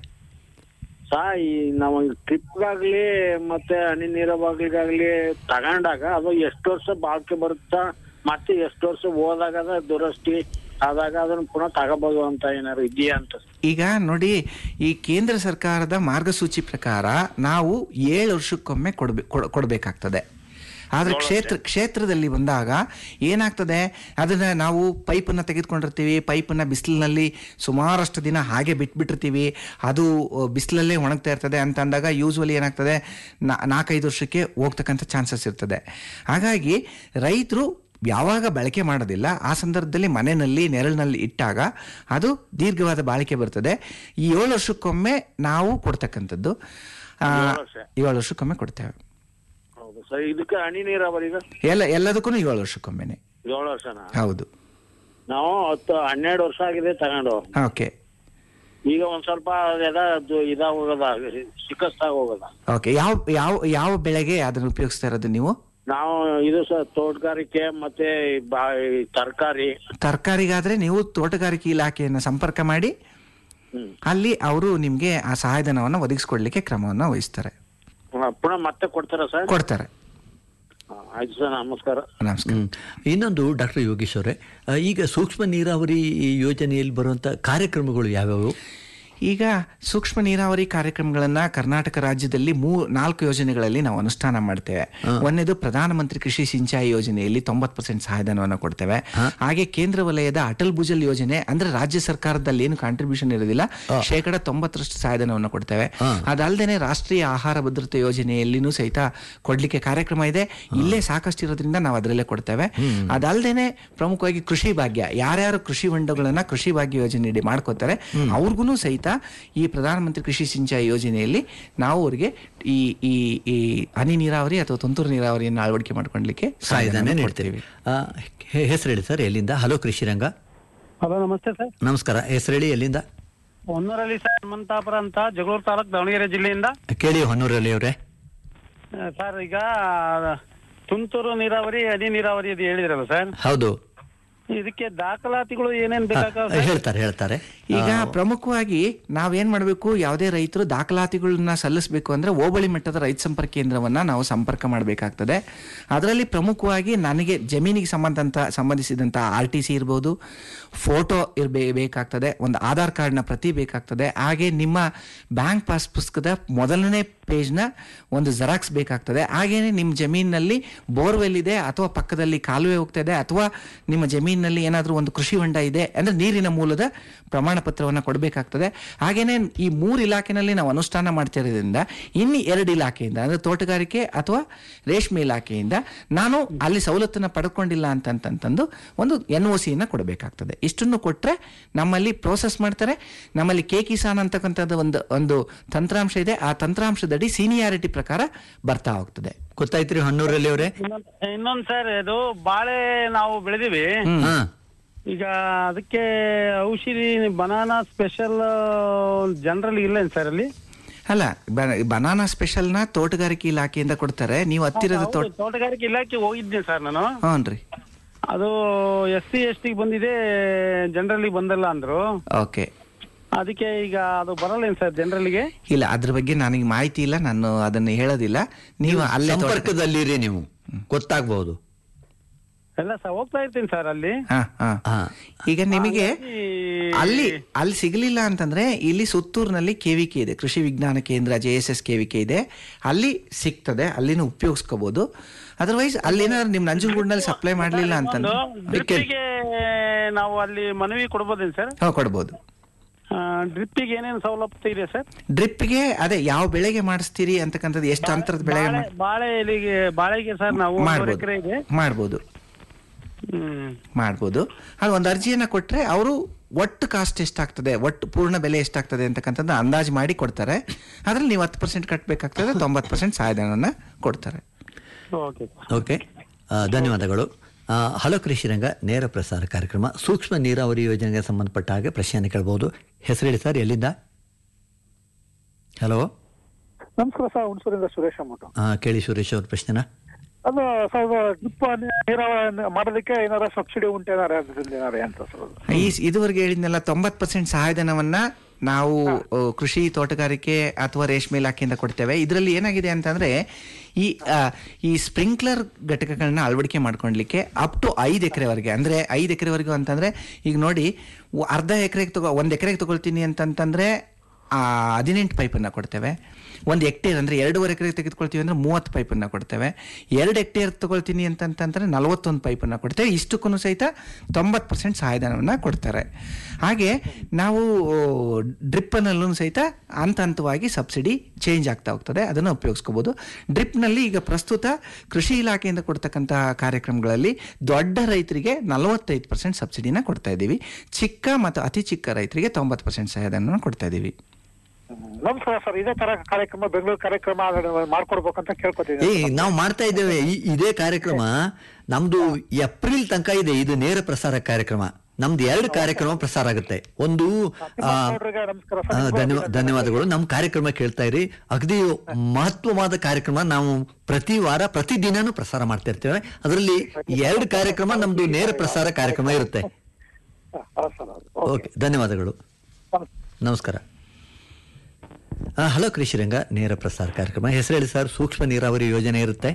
ಸಾ ಈ ನಾವು ಟ್ರಿಪ್ಗಾಗ್ಲಿ ಮತ್ತೆ ಹನಿ ನೀರಾವರಿಗಾಗ್ಲಿ ತಗೊಂಡಾಗ ಅದು ಎಷ್ಟು ವರ್ಷ ಬಾಳ್ಕೆ ಬರುತ್ತಾ ಮತ್ತೆ ಎಷ್ಟು ವರ್ಷ ಹೋದಾಗ ಅದ ದುರಸ್ತಿ ಆದಾಗ ಅದನ್ನ ಪುನಃ ತಗೋಬಹುದು ಅಂತ ಏನಾದ್ರು ಇದೆಯಾ ಅಂತ ಈಗ ನೋಡಿ ಈ ಕೇಂದ್ರ ಸರ್ಕಾರದ ಮಾರ್ಗಸೂಚಿ ಪ್ರಕಾರ ನಾವು ಏಳು ವರ್ಷಕ್ಕೊಮ್ಮೆ ಕೊಡ್ಬೇ ಕೊಡ್- ಕೊಡ್ಬೇಕಾಗ್ತದೆ ಆದ್ರೆ ಕ್ಷೇತ್ರ ಕ್ಷೇತ್ರದಲ್ಲಿ ಬಂದಾಗ ಏನಾಗ್ತದೆ ಅದನ್ನ ನಾವು ಪೈಪನ್ನ ತೆಗೆದುಕೊಂಡಿರ್ತೀವಿ ಪೈಪನ್ನ ಬಿಸಿಲಿನಲ್ಲಿ ಸುಮಾರಷ್ಟು ದಿನ ಹಾಗೆ ಬಿಟ್ಬಿಟ್ಟಿರ್ತೀವಿ ಅದು ಬಿಸಿಲಲ್ಲೇ ಒಣಗ್ತಾ ಇರ್ತದೆ ಅಂತ ಅಂದಾಗ ಯೂಸ್ವಲಿ ಏನಾಗ್ತದೆ ನಾ- ನಾಲ್ಕೈದು ವರ್ಷಕ್ಕೆ ಹೋಗ್ತಕ್ಕಂಥ ಚಾನ್ಸಸ್ ಇರ್ತದೆ ಹಾಗಾಗಿ ರೈತರು ಯಾವಾಗ ಬಳಕೆ ಮಾಡೋದಿಲ್ಲ ಆ ಸಂದರ್ಭದಲ್ಲಿ ಮನೆಯಲ್ಲಿ ನೆರಳಿನಲ್ಲಿ ಇಟ್ಟಾಗ ಅದು ದೀರ್ಘವಾದ ಬಾಳಿಕೆ ಬರ್ತದೆ ಈ ಏಳು ವರ್ಷಕ್ಕೊಮ್ಮೆ ನಾವು ಕೊಡ್ತಕ್ಕಂಥದ್ದು ಆ, ಏಳು ವರ್ಷ. ಏಳು ವರ್ಷಕ್ಕೊಮ್ಮೆ ಕೊಡ್ತೇವೆ ಹೌದು ಸರ್ ಇದಕ್ಕೆ ಹನಿ ನೀರಾವರಿಗ ಎಲ್ಲ ಎಲ್ಲದಕ್ಕೂ ಏಳು ವರ್ಷಕ್ಕೊಮ್ಮೆನೆ ಏಳು ವರ್ಷನ ಹೌದು ನಾವು ಹತ್ತು ಹನ್ನೆರಡು ವರ್ಷ ಆಗಿದೆ ತಗೊಂಡು ಓಕೆ ಈಗ ಒಂದ್ ಸ್ವಲ್ಪ ಅದೆಲ್ಲ ಅದು ಇದಾಗೋಗದ ಸಿಕ್ಕಸ್ತಾಗ ಹೋಗದ ಓಕೆ ಯಾವ ಯಾವ ಯಾವ ಬೆಳೆಗೆ ಅದನ್ನು ಉಪಯೋಗಿಸ್ತಾ ಇರೋದು ನೀವು ನಾವು ಇದು ಸರ್ ತೋಟಗಾರಿಕೆ ಮತ್ತೆ ತರಕಾರಿ ತರಕಾರಿಗಾದ್ರೆ ನೀವು ತೋಟಗಾರಿಕೆ ಇಲಾಖೆಯನ್ನು ಸಂಪರ್ಕ ಮಾಡಿ ಹ್ಮ್. ಅಲ್ಲಿ ಅವರು ನಿಮಗೆ ಆ ಸಹಾಯಧನವನ್ನು ಒದಗಿಸ್ಕೊಡ್ಲಿಕ್ಕೆ ಕ್ರಮವನ್ನು ವಹಿಸ್ತಾರೆ ಪುನಃ ಮತ್ತೆ ಕೊಡ್ತಾರ ಸರ್ ಕೊಡ್ತಾರೆ ಹಾ, ಆಯ್ತು ಸರ್ ನಮಸ್ಕಾರ ನಮಸ್ಕಾರ ಹ್ಮ್. ಇನ್ನೊಂದು ಡಾಕ್ಟರ್ ಯೋಗೀಶ್ ಅವರೇ ಆ, ಈಗ ಸೂಕ್ಷ್ಮ ನೀರಾವರಿ ಯೋಜನೆಯಲ್ಲಿ ಬರುವಂತ ಕಾರ್ಯಕ್ರಮಗಳು ಯಾವ್ಯಾವು ಈಗ ಸೂಕ್ಷ್ಮ ನೀರಾವರಿ ಕಾರ್ಯಕ್ರಮಗಳನ್ನ ಕರ್ನಾಟಕ ರಾಜ್ಯದಲ್ಲಿ ಮೂ ನಾಲ್ಕು ಯೋಜನೆಗಳಲ್ಲಿ ನಾವು ಅನುಷ್ಠಾನ ಮಾಡ್ತೇವೆ ಒಂದೇದು ಪ್ರಧಾನಮಂತ್ರಿ ಕೃಷಿ ಸಿಂಚಾಯಿ ಯೋಜನೆಯಲ್ಲಿ ತೊಂಬತ್ ಪರ್ಸೆಂಟ್ ಸಹಾಯಧನವನ್ನು ಕೊಡ್ತೇವೆ ಹಾಗೆ ಕೇಂದ್ರ ವಲಯದ ಅಟಲ್ ಭುಜಲ್ ಯೋಜನೆ ಅಂದ್ರೆ ರಾಜ್ಯ ಸರ್ಕಾರದಲ್ಲಿ ಏನು ಕಾಂಟ್ರಿಬ್ಯೂಷನ್ ಇರೋದಿಲ್ಲ ಶೇಕಡ ತೊಂಬತ್ತರಷ್ಟು ಸಹಾಯಧನವನ್ನು ಕೊಡ್ತೇವೆ ಅದಲ್ಲದೆ ರಾಷ್ಟ್ರೀಯ ಆಹಾರ ಭದ್ರತೆ ಯೋಜನೆಯಲ್ಲಿನೂ ಸಹಿತ ಕೊಡ್ಲಿಕ್ಕೆ ಕಾರ್ಯಕ್ರಮ ಇದೆ ಇಲ್ಲೇ ಸಾಕಷ್ಟು ಇರೋದ್ರಿಂದ ನಾವು ಅದರಲ್ಲೇ ಕೊಡ್ತೇವೆ ಅದಲ್ಲದೆ ಪ್ರಮುಖವಾಗಿ ಕೃಷಿ ಭಾಗ್ಯ ಯಾರ್ಯಾರು ಕೃಷಿ ಹೊಂಡಗಳನ್ನ ಕೃಷಿ ಭಾಗ್ಯ ಯೋಜನೆಯಡಿ ಮಾಡ್ಕೋತಾರೆ ಅವ್ರಿಗೂ ಸಹಿತ ಈ ಪ್ರಧಾನಮಂತ್ರಿ ಕೃಷಿ ಸಿಂಚಾಯಿ ಯೋಜನೆಯಲ್ಲಿ ನಾವು ಅವರಿಗೆ ಈ ಈ ಈ ಹನಿ ನೀರಾವರಿ ಅಥವಾ ತುಂತುರು ನೀರಾವರಿಯನ್ನು ಅಳವಡಿಕೆ ಮಾಡ್ಕೊಳ್ಲಿಕ್ಕೆ ಸಹಾಯಧನ ಸಹಾಯಧನ ನೀಡ್ತೀವಿ ಹೆಸರೇಳಿ ಸರ್ ಎಲ್ಲಿಂದ ಹಲೋ ಕೃಷಿ ರಂಗ ಹಲೋ ನಮಸ್ತೆ ಸರ್ ನಮಸ್ಕಾರ ಹೆಸರೇಳಿ ಎಲ್ಲಿಂದ ಹೊನ್ನೂರಲ್ಲಿ ಸರ್ ಹನುಮಂತಾಪುರ ಅಂತ ಜಗಳೂರು ತಾಲೂಕು ದಾವಣಗೆರೆ ಜಿಲ್ಲೆಯಿಂದ ಕೇಳಿ ಹೊನ್ನೂರಲ್ಲಿ ಅವರೇ ಆ, ಸರ್ ಈಗ ತುಂತುರು ನೀರಾವರಿ ಹನಿ ನೀರಾವರಿ ಅದು ಹೇಳಿದ್ರಲ್ಲ ಸರ್ ಹೌದು ಇದಕ್ಕೆ ದಾಖಲಾತಿಗಳು ಏನೇನ್ ಆ, ಬೇಕಾಗ ಹೇಳ್ತಾರೆ ಹೇಳ್ತಾರೆ ಈಗ ಪ್ರಮುಖವಾಗಿ ನಾವೇನ್ ಮಾಡಬೇಕು ಯಾವುದೇ ರೈತರು ದಾಖಲಾತಿಗಳನ್ನ ಸಲ್ಲಿಸಬೇಕು ಅಂದ್ರೆ ಹೋಬಳಿ ಮಟ್ಟದ ರೈತ ಸಂಪರ್ಕ ಕೇಂದ್ರವನ್ನ ನಾವು ಸಂಪರ್ಕ ಮಾಡಬೇಕಾಗ್ತದೆ ಅದರಲ್ಲಿ ಪ್ರಮುಖವಾಗಿ ನನಗೆ ಜಮೀನಿಗೆ ಸಂಬಂಧಂತ ಸಂಬಂಧಿಸಿದಂತ ಆರ್ ಟಿ ಸಿ ಇರ್ಬೋದು ಫೋಟೋ ಇರ್ಬೇ ಬೇಕಾಗ್ತದೆ ಒಂದು ಆಧಾರ್ ಕಾರ್ಡ್ನ ಪ್ರತಿ ಬೇಕಾಗ್ತದೆ ಹಾಗೆ ನಿಮ್ಮ ಬ್ಯಾಂಕ್ ಪಾಸ್ ಪುಸ್ತಕದ ಮೊದಲನೇ ಪೇಜ್ನ ಒಂದು ಜೆರಾಕ್ಸ್ ಬೇಕಾಗ್ತದೆ ಹಾಗೇನೆ ನಿಮ್ಮ ಜಮೀನಿನಲ್ಲಿ ಬೋರ್ವೆಲ್ ಇದೆ ಅಥವಾ ಪಕ್ಕದಲ್ಲಿ ಕಾಲುವೆ ಹೋಗ್ತಾ ಇದೆ ಅಥವಾ ನಿಮ್ಮ ಜಮೀನಿನಲ್ಲಿ ಏನಾದರೂ ಒಂದು ಕೃಷಿ ಹೊಂಡ ಇದೆ ಅಂದರೆ ನೀರಿನ ಮೂಲದ ಪ್ರಮಾಣ ಪತ್ರವನ್ನು ಕೊಡಬೇಕಾಗ್ತದೆ ಹಾಗೇನೆ ಈ ಮೂರು ಇಲಾಖೆನಲ್ಲಿ ನಾವು ಅನುಷ್ಠಾನ ಮಾಡ್ತಿರೋದ್ರಿಂದ ಇನ್ನು ಎರಡು ಇಲಾಖೆಯಿಂದ ಅಂದರೆ ತೋಟಗಾರಿಕೆ ಅಥವಾ ರೇಷ್ಮೆ ಇಲಾಖೆಯಿಂದ ನಾನು ಅಲ್ಲಿ ಸವಲತ್ತನ್ನು ಪಡ್ಕೊಂಡಿಲ್ಲ ಅಂತಂತಂದು ಒಂದು ಎನ್ ಒ ಸಿಯನ್ನು ಕೊಡಬೇಕಾಗ್ತದೆ ಇಷ್ಟನ್ನು ಕೊಟ್ಟರೆ ನಮ್ಮಲ್ಲಿ ಪ್ರೋಸೆಸ್ ಮಾಡ್ತಾರೆ ನಮ್ಮಲ್ಲಿ ಕೆ ಕಿಸಾನ್ ಅಂತಕ್ಕಂಥದ್ದು ಒಂದು ಒಂದು ತಂತ್ರಾಂಶ ಇದೆ ಆ ತಂತ್ರಾಂಶದಡಿ ಸೀನಿಯಾರಿಟಿ ಪ್ರಕಾರ ಬರ್ತಾ ಹೋಗ್ತದೆ ಗೊತ್ತಾಯ್ತ್ರಿ ಹೊನ್ನೂರಲ್ಲಿ ಅವರೇ ಇನ್ನೊಂದ್ ಸರ್ ಇದು ಬಾಳೆ ನಾವು ಬೆಳೆದಿವಿ ಈಗ ಅದಕ್ಕೆ ಔಷಧಿ ಬನಾನಾ ಸ್ಪೆಷಲ್ ಜನರಲ್ ಇಲ್ಲ ಸರ್ ಅಲ್ಲಿ ಅಲ್ಲ ಬನಾನಾ ಸ್ಪೆಷಲ್ನ ತೋಟಗಾರಿಕೆ ಇಲಾಖೆಯಿಂದ ಕೊಡ್ತಾರೆ ನೀವು ಹತ್ತಿರದ ತೋಟ ಹೌದು, ತೋಟಗಾರಿಕೆ ಇಲಾಖೆ ಹೋಗಿದ್ದೆ ಸರ್ ನಾನು ಹ್ಞೂ ಅದು ಎಸ್ ಸಿ ಎಸ್ ಟಿಗೆ ಬಂದಿದೆ ಜನರಲಿ ಬಂದಲ್ಲ ಅಂದ್ರು ಓಕೆ ಅದಕ್ಕೆ ಈಗ ಅದು ಬರಲ್ಲ ಸರ್ ಜನರಲ್ಗೆ ಇಲ್ಲ ಅದ್ರ ಬಗ್ಗೆ ನನಗೆ ಮಾಹಿತಿ ಇಲ್ಲ ನಾನು ಅದನ್ನು ಹೇಳೋದಿಲ್ಲ ನೀವು ಅಲ್ಲೇ ತೋಟ- ಸಂಪರ್ಕದಲ್ಲಿರಿ ನೀವು ಗೊತ್ತಾಗ್ಬಹುದು ಎಲ್ಲ ಸರ್ ಹೋಗ್ತಾ ಇರ್ತೀನಿ ಸರ್ ಅಲ್ಲಿ ಹಾ, ಹಾ. ಈಗ ನಿಮಗೆ ಅಲ್ಲಿ ಅಲ್ಲಿ ಸಿಗಲಿಲ್ಲ ಅಂತಂದ್ರೆ ಇಲ್ಲಿ ಸುತ್ತೂರಿನಲ್ಲಿ ಕೆವಿಕೆ ಇದೆ ಕೃಷಿ ವಿಜ್ಞಾನ ಕೇಂದ್ರ ಜೆ ಎಸ್ ಎಸ್ ಕೆವಿಕೆ ಇದೆ ಅಲ್ಲಿ ಸಿಗ್ತದೆ ಅಲ್ಲಿನೂ ಉಪಯೋಗಿಸ್ಕೋಬಹುದು ಅದರ್ವೈಸ್ ಅಲ್ಲೇನಾದ್ರು ನಿಮ್ ನಂಜನಗೂಡಿನಲ್ಲಿ ಸಪ್ಲೈ ಮಾಡ್ಲಿಲ್ಲ ಅಂತಂದ್ರೆ ಡ್ರಿಪ್ಪಿಗೆ ನಾವು ಅಲ್ಲಿ ಮನವಿ ಕೊಡ್ಬೋದೇನು ಸರ್ ಹಾ ಕೊಡ್ಬೋದು ಡ್ರಿಪ್ಪಿಗೆ ಏನೇನು ಸೌಲಭ್ಯ ಇದೆ ಸರ್ ಡ್ರಿಪ್ಗೆ ಅದೇ ಯಾವ ಬೆಳೆಗೆ ಮಾಡಿಸ್ತೀರಿ ಅಂತಕ್ಕಂಥದ್ದು ಎಷ್ಟು ಅಂತರದ ಬೆಳೆಗೆ ಬಾಳೆ ಬಾಳೆ ಎಲೆಗೆ ಬಾಳೆಗೆ ಸರ್ ನಾವು ಒಂದೂವರೆ ಮಾಡ್ಬೋದು ಎಕರೆ ಇದೆ ಮಾಡ್ಬೋದು ಹ್ಮ್ ಮಾಡ್ಬೋದು ಅದು ಒಂದು ಅರ್ಜಿಯನ್ನು ಕೊಟ್ಟರೆ ಅವರು ಒಟ್ಟು ಕಾಸ್ಟ್ ಎಷ್ಟಾಗ್ತದೆ ಒಟ್ಟು ಪೂರ್ಣ ಬೆಲೆ ಎಷ್ಟಾಗ್ತದೆ ಅಂತಕ್ಕಂಥದ್ದು ಅಂದಾಜು ಮಾಡಿ ಕೊಡ್ತಾರೆ ಅದ್ರಲ್ಲಿ ನೀವು ಹತ್ತು ಪರ್ಸೆಂಟ್ ಕಟ್ಟಬೇಕಾಗ್ತದೆ ತೊಂಬತ್ತು ಪರ್ಸೆಂಟ್ ಸಹಾಯಧನವನ್ನು ಕೊಡ್ತಾರೆ ಓಕೆ ಓಕೆ ಆ, ಧನ್ಯವಾದಗಳು ಆ, ಹಲೋ ಕೃಷಿ ರಂಗ ನೇರ ಪ್ರಸಾರ ಕಾರ್ಯಕ್ರಮ ಸೂಕ್ಷ್ಮ ನೀರಾವರಿ ಯೋಜನೆಗೆ ಸಂಬಂಧಪಟ್ಟ ಹಾಗೆ ಪ್ರಶ್ನೆಯನ್ನು ಕೇಳಬಹುದು ಹೆಸರು ಹೇಳಿ ಸರ್ ಎಲ್ಲಿಂದ ಹಲೋ ನಮಸ್ಕಾರ ಸರ್ ಹುಣಸೂರಿಂದ ಸುರೇಶ್ ಅಂದ್ಬಿಟ್ಟು ಆ, ಕೇಳಿ ಸುರೇಶ್ ಅವ್ರ ಪ್ರಶ್ನೆನ ಅದು ಸರ್ ಡ್ರಿಪ್ ನೀರಾವರಿ ಮಾಡೋದಕ್ಕೆ ಏನಾರ ಸಬ್ಸಿಡಿ ಉಂಟೇನಾರ ಅದ್ರಿಂದ ಏನಾರ ಅಂತ ಸರ್ ಅದು? ಈ ಇದುವರೆಗೆ ಹೇಳಿದ್ನೆಲ್ಲ ತೊಂಬತ್ತು ಪರ್ಸೆಂಟ್ ಸಹಾಯಧನವನ್ನ ನಾವು ಆ, ಕೃಷಿ ತೋಟಗಾರಿಕೆ ಅಥವಾ ರೇಷ್ಮೆ ಇಲಾಖೆಯಿಂದ ಕೊಡ್ತೇವೆ ಇದರಲ್ಲಿ ಏನಾಗಿದೆ ಅಂತಂದ್ರೆ ಈ ಆ, ಈ ಸ್ಪ್ರಿಂಕ್ಲರ್ ಘಟಕಗಳನ್ನ ಅಳವಡಿಕೆ ಮಾಡ್ಕೊಳ್ಲಿಕ್ಕೆ ಅಪ್ ಟು ಐದು ಎಕರೆವರೆಗೆ ಅಂದ್ರೆ ಐದು ಎಕರೆವರೆಗೂ ಅಂತಂದ್ರೆ ಈಗ ನೋಡಿ ಒ- ಅರ್ಧ ಎಕರೆಗೆ ತಗೋ ಒಂದು ಎಕರೆಗೆ ತಗೊಳ್ತೀನಿ ಅಂತಂತಂದ್ರೆ ಆ, ಹದಿನೆಂಟು ಪೈಪನ್ನು ಕೊಡ್ತೇವೆ ಒಂದು ಹೆಕ್ಟೇರ್ ಅಂದರೆ ಎರಡೂವರೆ ಎಕರೆ ತೆಗೆದುಕೊಳ್ತೀವಿ ಅಂದರೆ ಮೂವತ್ತು ಪೈಪನ್ನು ಕೊಡ್ತೇವೆ ಎರಡು ಹೆಕ್ಟೇರ್ ತಗೊಳ್ತೀನಿ ಅಂತಂತಂದ್ರೆ ನಲವತ್ತೊಂದು ಪೈಪನ್ನು ಕೊಡ್ತೇವೆ ಇಷ್ಟಕ್ಕೂ ಸಹಿತ ತೊಂಬತ್ತು ಪರ್ಸೆಂಟ್ ಸಹಾಯಧನವನ್ನು ಕೊಡ್ತಾರೆ ಹಾಗೆ ನಾವು ಡ್ರಿಪ್ಪನಲ್ಲೂ ಸಹಿತ ಹಂತ ಹಂತವಾಗಿ ಸಬ್ಸಿಡಿ ಚೇಂಜ್ ಆಗ್ತಾ ಹೋಗ್ತದೆ ಅದನ್ನು ಉಪಯೋಗಿಸ್ಕೋಬೋದು ಡ್ರಿಪ್ನಲ್ಲಿ ಈಗ ಪ್ರಸ್ತುತ ಕೃಷಿ ಇಲಾಖೆಯಿಂದ ಕೊಡ್ತಕ್ಕಂತಹ ಕಾರ್ಯಕ್ರಮಗಳಲ್ಲಿ ದೊಡ್ಡ ರೈತರಿಗೆ ನಲವತ್ತೈದು ಪರ್ಸೆಂಟ್ ಸಬ್ಸಿಡಿನ ಕೊಡ್ತಾ ಇದ್ದೀವಿ ಚಿಕ್ಕ ಮತ್ತು ಅತಿ ಚಿಕ್ಕ ರೈತರಿಗೆ ತೊಂಬತ್ತು ಪರ್ಸೆಂಟ್ ಸಹಾಯಧನವನ್ನು ಕೊಡ್ತಾ ಇದ್ದೀವಿ ನಮಸ್ಕಾರ ಸರ್ ಇದೇ ತರ ಕಾರ್ಯಕ್ರಮ ಬೆಂಗಳೂರು ಕಾರ್ಯಕ್ರಮ ಅದನ್ನ ಮಾಡ್ಕೊಡ್ಬೇಕಂತ ಏ ಕೇಳ್ಕೊತೀನಿ ನಾವು ಮಾಡ್ತಾ ಇದ್ದೇವೆ ಈ- ಇದೇ ಕಾರ್ಯಕ್ರಮ ನಮ್ದು ಏಪ್ರಿಲ್ ತನಕ ಇದೆ ಇದು ನೇರ ಪ್ರಸಾರ ಕಾರ್ಯಕ್ರಮ ನಮ್ದು ಎರಡು ಕಾರ್ಯಕ್ರಮ ಪ್ರಸಾರ ಆಗುತ್ತೆ ಒಂದು ಆ, ನಮಸ್ಕಾರ ಆ, ಧನ್ಯವಾ- ಧನ್ಯವಾದಗಳು ನಮ್ಮ ಕಾರ್ಯಕ್ರಮ ಕೇಳ್ತಾ ಇರಿ ಅಗದಿ ಮಹತ್ವವಾದ ಕಾರ್ಯಕ್ರಮ ನಾವು ಪ್ರತಿ ವಾರ ಪ್ರತಿ ದಿನಾನು ಪ್ರಸಾರ ಮಾಡ್ತಾ ಇರ್ತೇವೆ ಅದರಲ್ಲಿ ಎರಡು ಕಾರ್ಯಕ್ರಮ ನಮ್ದು ನೇರ ಪ್ರಸಾರ ಕಾರ್ಯಕ್ರಮ ಇರುತ್ತೆ ಓಕೆ ಧನ್ಯವಾದಗಳು ನಮಸ್ಕಾರ ಆ, ಹಲೋ ಕೃಷಿ ರಂಗ ನೇರ ಪ್ರಸಾರ ಕಾರ್ಯಕ್ರಮ ಹೆಸರು ಹೇಳಿ ಸರ್ ಸೂಕ್ಷ್ಮ ನೀರಾವರಿ ಯೋಜನೆ ಇರುತ್ತೆ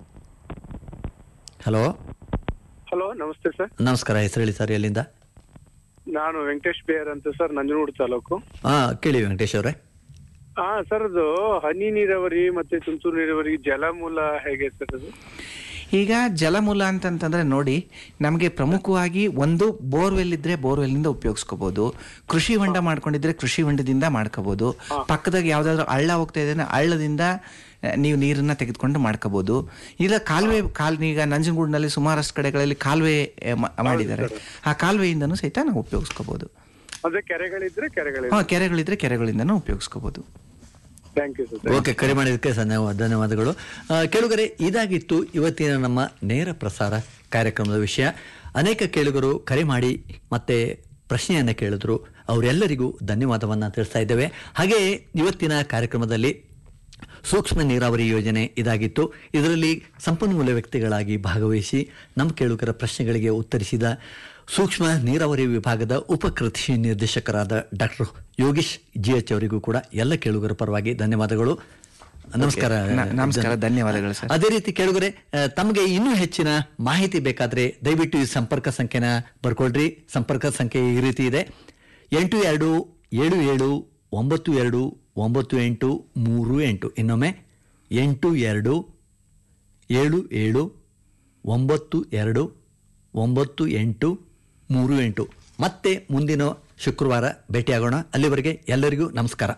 ಹಲೋ ಹಲೋ ನಮಸ್ತೆ ಸರ್ ನಮಸ್ಕಾರ ಹೆಸರು ಹೇಳಿ ಸರ್ ಎಲ್ಲಿಂದ ನಾನು ವೆಂಕಟೇಶ್ ಬೇರ್ ಅಂತ ಸರ್ ನಂಜನಗೂಡು ತಾಲೂಕು ಹಾ ಕೇಳಿ ವೆಂಕಟೇಶ್ ಅವರೇ ಹಾ ಸರ್ ಅದು ಹನಿ ನೀರಾವರಿ ಮತ್ತೆ ತುಂತುರು ನೀರಾವರಿ ಜಲಮೂಲ ಹೇಗೆ ಸರ್ ಅದು ಈಗ ಜಲಮೂಲ ಅಂತಂತಂದ್ರೆ ನೋಡಿ ನಮಗೆ ಪ್ರಮುಖವಾಗಿ ಒಂದು ಬೋರ್ವೆಲ್ ಇದ್ರೆ ಬೋರ್ವೆಲ್ನಿಂದ ಉಪಯೋಗಿಸ್ಕೋಬಹುದು ಕೃಷಿ ಹೊಂಡ ಮಾಡ್ಕೊಂಡಿದ್ರೆ ಕೃಷಿ ಹೊಂಡದಿಂದ ಮಾಡ್ಕೋಬಹುದು ಪಕ್ಕದಾಗ ಯಾವ್ದಾದ್ರು ಹಳ್ಳ ಹೋಗ್ತಾ ಇದೆ ಹಳ್ಳದಿಂದ ಆ, ನೀವು ನೀರನ್ನ ತೆಗೆದುಕೊಂಡು ಮಾಡ್ಕೋಬಹುದು ಇಲ್ಲ ಕಾಲುವೆ ಕಾಲ್ ಈಗ ನಂಜನಗೂಡಿನಲ್ಲಿ ಸುಮಾರಷ್ಟು ಕಡೆಗಳಲ್ಲಿ ಕಾಲುವೆ ಆ, ಮ- ಮಾಡಿದ್ದಾರೆ ಆ ಕಾಲುವೆಯಿಂದನೂ ಸಹಿತ ನಾವು ಉಪಯೋಗಿಸ್ಕೋಬಹುದು ಅದೇ ಕೆರೆಗಳಿದ್ರೆ ಕೆರೆಗಳಿದೆ ಹಾ ಕೆರೆಗಳಿದ್ರೆ ಕೆರೆಗಳಿಂದನೂ ಉಪಯೋಗಿಸ್ಕೋಬಹುದು ಥ್ಯಾಂಕ್ ಯು ಸರ್ ಓಕೆ ಕರೆ ಮಾಡಿದ್ದಕ್ಕೆ ಧನ್ಯವಾದ ಧನ್ಯವಾದಗಳು ಆ, ಕೇಳುಗರೆ ಇದಾಗಿತ್ತು ಇವತ್ತಿನ ನಮ್ಮ ನೇರ ಪ್ರಸಾರ ಕಾರ್ಯಕ್ರಮದ ವಿಷಯ ಅನೇಕ ಕೇಳುಗರು ಕರೆ ಮಾಡಿ ಮತ್ತೆ ಪ್ರಶ್ನೆಯನ್ನು ಕೇಳಿದ್ರು ಅವರೆಲ್ಲರಿಗೂ ಧನ್ಯವಾದವನ್ನು ತಿಳಿಸ್ತಾ ಇದ್ದೇವೆ ಹಾಗೆಯೇ ಇವತ್ತಿನ ಕಾರ್ಯಕ್ರಮದಲ್ಲಿ ಸೂಕ್ಷ್ಮ ನೀರಾವರಿ ಯೋಜನೆ ಇದಾಗಿತ್ತು ಇದರಲ್ಲಿ ಸಂಪನ್ಮೂಲ ವ್ಯಕ್ತಿಗಳಾಗಿ ಭಾಗವಹಿಸಿ ನಮ್ಮ ಕೇಳುಗರ ಪ್ರಶ್ನೆಗಳಿಗೆ ಉತ್ತರಿಸಿದ ಸೂಕ್ಷ್ಮ ನೀರಾವರಿ ವಿಭಾಗದ ಉಪ ಕೃಷಿ ನಿರ್ದೇಶಕರಾದ ಡಾಕ್ಟರ್ ಯೋಗೀಶ್ ಜಿ ಎಚ್ ಅವರಿಗೂ ಕೂಡ ಎಲ್ಲ ಕೇಳುಗರ ಪರವಾಗಿ ಧನ್ಯವಾದಗಳು ನಮಸ್ಕಾರ ನ- ನಮಸ್ಕಾರ, ಧನ್ಯವಾದಗಳು ಸರ್. ಅದೇ ರೀತಿ ಕೇಳುಗರೆ ಆ, ತಮಗೆ ಇನ್ನೂ ಹೆಚ್ಚಿನ ಮಾಹಿತಿ ಬೇಕಾದ್ರೆ ದಯವಿಟ್ಟು ಈ ಸಂಪರ್ಕ ಸಂಖ್ಯೆನ ಬರ್ಕೊಳ್ರಿ ಸಂಪರ್ಕ ಸಂಖ್ಯೆ ಈ ರೀತಿ ಇದೆ ಎಂಟು ಎರಡು ಏಳು ಏಳು ಒಂಬತ್ತು ಎರಡು ಒಂಬತ್ತು ಎಂಟು ಮೂರು ಎಂಟು ಇನ್ನೊಮ್ಮೆ ಎಂಟು ಎರಡು ಏಳು ಏಳು ಒಂಬತ್ತು ಎರಡು ಒಂಬತ್ತು ಎಂಟು ಮೂರು ಎಂಟು ಮತ್ತೆ ಮುಂದಿನ ಶುಕ್ರವಾರ ಭೇಟಿಯಾಗೋಣ ಅಲ್ಲಿವರೆಗೆ ಎಲ್ಲರಿಗೂ ನಮಸ್ಕಾರ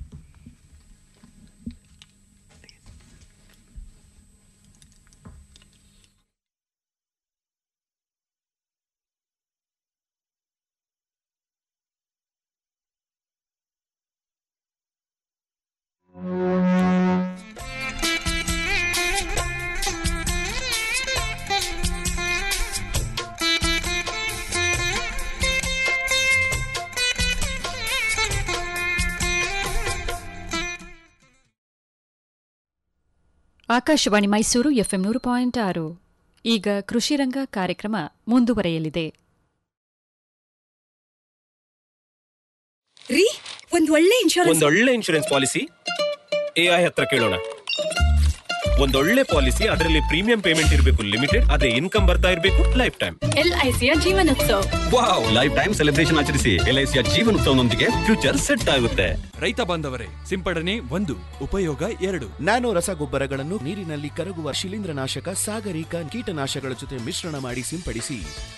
ಆಕಾಶವಾಣಿ ಮೈಸೂರು ಎಫ್ಎಂ ನೂರು ಪಾಯಿಂಟ್ ಆರು ಈಗ ಕೃಷಿರಂಗ ಕಾರ್ಯಕ್ರಮ ಮುಂದುವರೆಯಲಿದೆ ರೀ ಒಂದ್ ಒಳ್ಳೆ ಇನ್ಶೂರೆನ್ಸ್ ಒಂದೊಳ್ಳೆ ಇನ್ಶೂರೆನ್ಸ್ ಪಾಲಿಸಿ ಎಐ ಹತ್ರ ಕೇಳೋಣ ಒಂದೊಳ್ಳೆ ಪಾಲಿಸಿ ಅದರಲ್ಲಿ ಪ್ರೀಮಿಯಂ ಪೇಮೆಂಟ್ ಇರಬೇಕು ಲಿಮಿಟೆಡ್ ಅದೇ ಇನ್ಕಮ್ ಬರ್ತಾ ಇರಬೇಕು ಲೈಫ್ ಟೈಮ್ ಎಲ್ಐಸಿಯ Jeevanotsav wow life time celebration ಆಚರಿಸಿ ಎಲ್ಐಸಿಯ ಜೀವನೋತ್ಸವನೊಂದಿಗೆ ಫ್ಯೂಚರ್ ಸೆಟ್ ಆಗುತ್ತೆ ರೈತ ಬಾಂಧವರೇ ಸಿಂಪಡಣೆ ಒಂದು ಉಪಯೋಗ ಎರಡು ನ್ಯಾನೋ ರಸಗೊಬ್ಬರಗಳನ್ನು ನೀರಿನಲ್ಲಿ ಕರಗುವ ಶಿಲೀಂಧ್ರನಾಶಕ ಸಾಗರಿಕ ಕೀಟನಾಶಕಗಳ ಜೊತೆ ಮಿಶ್ರಣ ಮಾಡಿ ಸಿಂಪಡಿಸಿ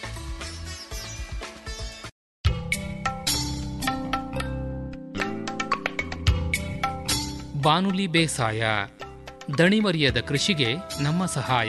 ಬಾನುಲಿ ಬೇಸಾಯ ದಣಿಮರಿಯದ ಕೃಷಿಗೆ ನಮ್ಮ ಸಹಾಯ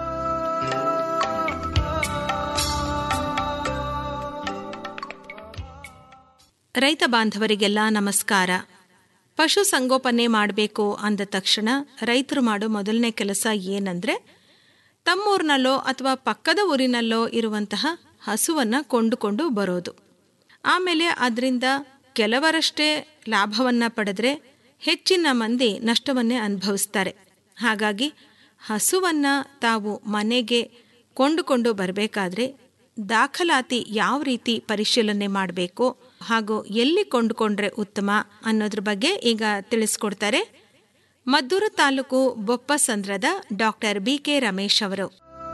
ರೈತ ಬಾಂಧವರಿಗೆಲ್ಲ ನಮಸ್ಕಾರ ಪಶು ಸಂಗೋಪನೆ ಮಾಡಬೇಕು ಅಂದ ತಕ್ಷಣ ರೈತರು ಮಾಡೋ ಮೊದಲನೇ ಕೆಲಸ ಏನಂದ್ರೆ ತಮ್ಮೂರಿನಲ್ಲೋ ಅಥವಾ ಪಕ್ಕದ ಊರಿನಲ್ಲೋ ಇರುವಂತಹ ಹಸುವನ್ನು ಕೊಂಡುಕೊಂಡು ಬರೋದು ಆಮೇಲೆ ಅದರಿಂದ ಕೆಲವರಷ್ಟೇ ಲಾಭವನ್ನು ಪಡೆದ್ರೆ ಹೆಚ್ಚಿನ ಮಂದಿ ನಷ್ಟವನ್ನೇ ಅನುಭವಿಸ್ತಾರೆ ಹಾಗಾಗಿ ಹಸುವನ್ನು ತಾವು ಮನೆಗೆ ಕೊಂಡುಕೊಂಡು ಬರಬೇಕಾದ್ರೆ ದಾಖಲಾತಿ ಯಾವ ರೀತಿ ಪರಿಶೀಲನೆ ಮಾಡಬೇಕು ಹಾಗೂ ಎಲ್ಲಿ ಕೊಂಡುಕೊಂಡ್ರೆ ಉತ್ತಮ ಅನ್ನೋದ್ರ ಬಗ್ಗೆ ಈಗ ತಿಳಿಸ್ಕೊಡ್ತಾರೆ ಮದ್ದೂರು ತಾಲೂಕು ಬೊಪ್ಪಸಂದ್ರದ ಡಾಕ್ಟರ್ ಬಿ ಕೆ ರಮೇಶ್ ಅವರು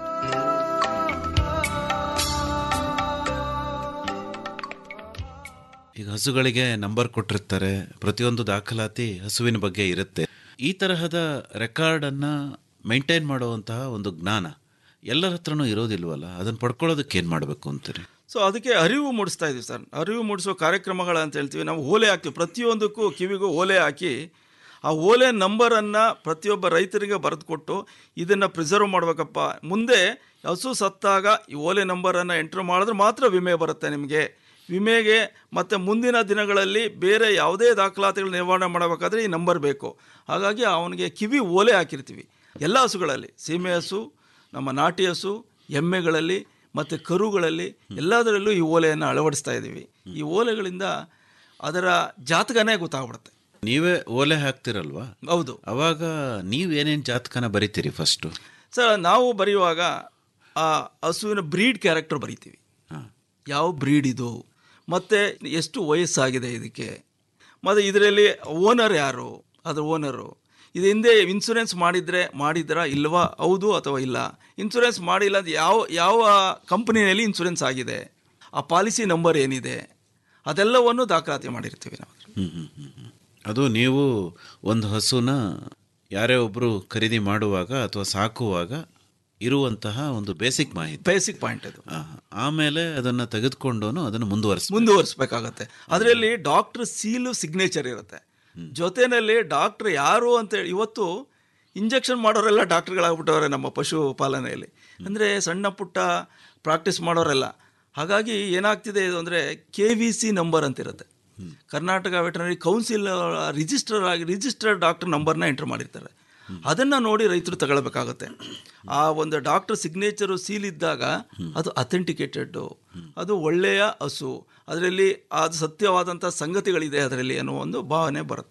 ಈಗ ಹಸುಗಳಿಗೆ ನಂಬರ್ ಕೊಟ್ಟಿರ್ತಾರೆ ಪ್ರತಿಯೊಂದು ದಾಖಲಾತಿ ಹಸುವಿನ ಬಗ್ಗೆ ಇರುತ್ತೆ ಈ ತರಹದ ರೆಕಾರ್ಡನ್ನು ಮೇಂಟೈನ್ ಮಾಡುವಂತಹ ಒಂದು ಜ್ಞಾನ ಎಲ್ಲರ ಹತ್ರನೂ ಇರೋದಿಲ್ವಲ್ಲ ಅದನ್ನು ಪಡ್ಕೊಳ್ಳೋದಕ್ಕೆ ಏನು ಮಾಡಬೇಕು ಅಂತೀರಿ ಸೊ ಅದಕ್ಕೆ ಅರಿವು ಮೂಡಿಸ್ತಾ ಇದೀವಿ ಸರ್ ಅರಿವು ಮೂಡಿಸೋ ಕಾರ್ಯಕ್ರಮಗಳು ಅಂತ ಹೇಳ್ತೀವಿ ನಾವು ಓಲೆ ಹಾಕ್ತೀವಿ ಪ್ರತಿಯೊಂದಕ್ಕೂ ಕಿವಿಗೂ ಓಲೆ ಹಾಕಿ ಆ ಓಲೆ ನಂಬರನ್ನು ಪ್ರತಿಯೊಬ್ಬ ರೈತರಿಗೆ ಬರೆದು ಕೊಟ್ಟು ಇದನ್ನು ಪ್ರಿಸರ್ವ್ ಮಾಡಬೇಕಪ್ಪ ಮುಂದೆ ಹಸು ಸತ್ತಾಗ ಈ ಓಲೆ ನಂಬರನ್ನು ಎಂಟ್ರ್ ಮಾಡಿದ್ರೆ ಮಾತ್ರ ವಿಮೆ ಬರುತ್ತೆ ನಿಮಗೆ ವಿಮೆಗೆ ಮತ್ತು ಮುಂದಿನ ದಿನಗಳಲ್ಲಿ ಬೇರೆ ಯಾವುದೇ ದಾಖಲಾತಿಗಳು ನಿರ್ವಹಣೆ ಮಾಡಬೇಕಾದ್ರೆ ಈ ನಂಬರ್ ಬೇಕು ಹಾಗಾಗಿ ಅವನಿಗೆ ಕಿವಿ ಓಲೆ ಹಾಕಿರ್ತೀವಿ ಎಲ್ಲ ಹಸುಗಳಲ್ಲಿ ಸೀಮೆ ಹಸು ನಮ್ಮ ನಾಟಿ ಹಸು ಎಮ್ಮೆಗಳಲ್ಲಿ ಮತ್ತು ಕರುಗಳಲ್ಲಿ ಎಲ್ಲದರಲ್ಲೂ ಈ ಓಲೆಯನ್ನು ಅಳವಡಿಸ್ತಾ ಇದ್ದೀವಿ ಈ ಓಲೆಗಳಿಂದ ಅದರ ಜಾತಕನೇ ಗೊತ್ತಾಗ್ಬಿಡುತ್ತೆ ನೀವೇ ಓಲೆ ಹಾಕ್ತಿರಲ್ವಾ ಹೌದು ಅವಾಗ ನೀವು ಏನೇನು ಜಾತಕನ ಬರಿತೀರಿ ಫಸ್ಟು ಸರ್ ನಾವು ಬರೆಯುವಾಗ ಆ ಹಸುವಿನ ಬ್ರೀಡ್ ಕ್ಯಾರೆಕ್ಟರ್ ಬರಿತೀವಿ ಯಾವ ಬ್ರೀಡ್ ಇದು ಮತ್ತು ಎಷ್ಟು ವಯಸ್ಸಾಗಿದೆ ಇದಕ್ಕೆ ಮತ್ತು ಇದರಲ್ಲಿ ಓನರ್ ಯಾರು ಅದರ ಓನರು ಇದು ಹಿಂದೆ ಇನ್ಸೂರೆನ್ಸ್ ಮಾಡಿದರೆ ಮಾಡಿದ್ರಾ ಇಲ್ವಾ ಹೌದು ಅಥವಾ ಇಲ್ಲ ಇನ್ಸೂರೆನ್ಸ್ ಮಾಡಿಲ್ಲ ಅಂತ ಯಾವ ಯಾವ ಕಂಪನಿಯಲ್ಲಿ ಇನ್ಸೂರೆನ್ಸ್ ಆಗಿದೆ ಆ ಪಾಲಿಸಿ ನಂಬರ್ ಏನಿದೆ ಅದೆಲ್ಲವನ್ನು ದಾಖಲಾತಿ ಮಾಡಿರ್ತೀವಿ ನಾವು ಹ್ಮ್, ಹ್ಮ್, ಹ್ಮ್, ಹ್ಮ್. ಅದು ನೀವು ಒಂದು ಹಸುನ ಯಾರೇ ಒಬ್ಬರು ಖರೀದಿ ಮಾಡುವಾಗ ಅಥವಾ ಸಾಕುವಾಗ ಇರುವಂತಹ ಒಂದು ಬೇಸಿಕ್ ಮಾಹಿತಿ ಬೇಸಿಕ್ ಪಾಯಿಂಟ್ ಅದು ಆಮೇಲೆ ಅದನ್ನು ತೆಗೆದುಕೊಂಡು ಅದನ್ನು ಮುಂದುವರಿಸ ಮುಂದುವರಿಸಬೇಕಾಗತ್ತೆ ಅದರಲ್ಲಿ ಡಾಕ್ಟರ್ ಸೀಲು ಸಿಗ್ನೇಚರ್ ಇರುತ್ತೆ ಜೊತೆಯಲ್ಲಿ ಡಾಕ್ಟರ್ ಯಾರು ಅಂತೇಳಿ ಇವತ್ತು ಇಂಜೆಕ್ಷನ್ ಮಾಡೋರೆಲ್ಲ ಡಾಕ್ಟರ್ಗಳಾಗ್ಬಿಟ್ಟವ್ರೆ ನಮ್ಮ ಪಶು ಪಾಲನೆಯಲ್ಲಿ ಅಂದರೆ ಸಣ್ಣ ಪುಟ್ಟ ಪ್ರಾಕ್ಟೀಸ್ ಮಾಡೋರೆಲ್ಲ ಹಾಗಾಗಿ ಏನಾಗ್ತಿದೆ ಇದು ಅಂದರೆ ಕೆ ವಿ ಸಿ ನಂಬರ್ ಅಂತಿರುತ್ತೆ ಕರ್ನಾಟಕ ವೆಟನರಿ ಕೌನ್ಸಿಲ್ ರಿಜಿಸ್ಟರ್ ಆಗಿ ರಿಜಿಸ್ಟರ್ಡ್ ಡಾಕ್ಟರ್ ನಂಬರ್ನ ಎಂಟರ್ ಮಾಡಿರ್ತಾರೆ ಅದನ್ನು ನೋಡಿ ರೈತರು ತಗೊಳ್ಬೇಕಾಗುತ್ತೆ ಆ ಒಂದು ಡಾಕ್ಟರ್ ಸಿಗ್ನೇಚರು ಸೀಲ್ ಇದ್ದಾಗ ಅದು ಅಥೆಂಟಿಕೇಟೆಡ್ ಅದು ಒಳ್ಳೆಯ ಹಸು ಅದರಲ್ಲಿ ಅದು ಸತ್ಯವಾದಂಥ ಸಂಗತಿಗಳಿದೆ ಅದರಲ್ಲಿ ಅನ್ನೋ ಒಂದು ಭಾವನೆ ಬರುತ್ತೆ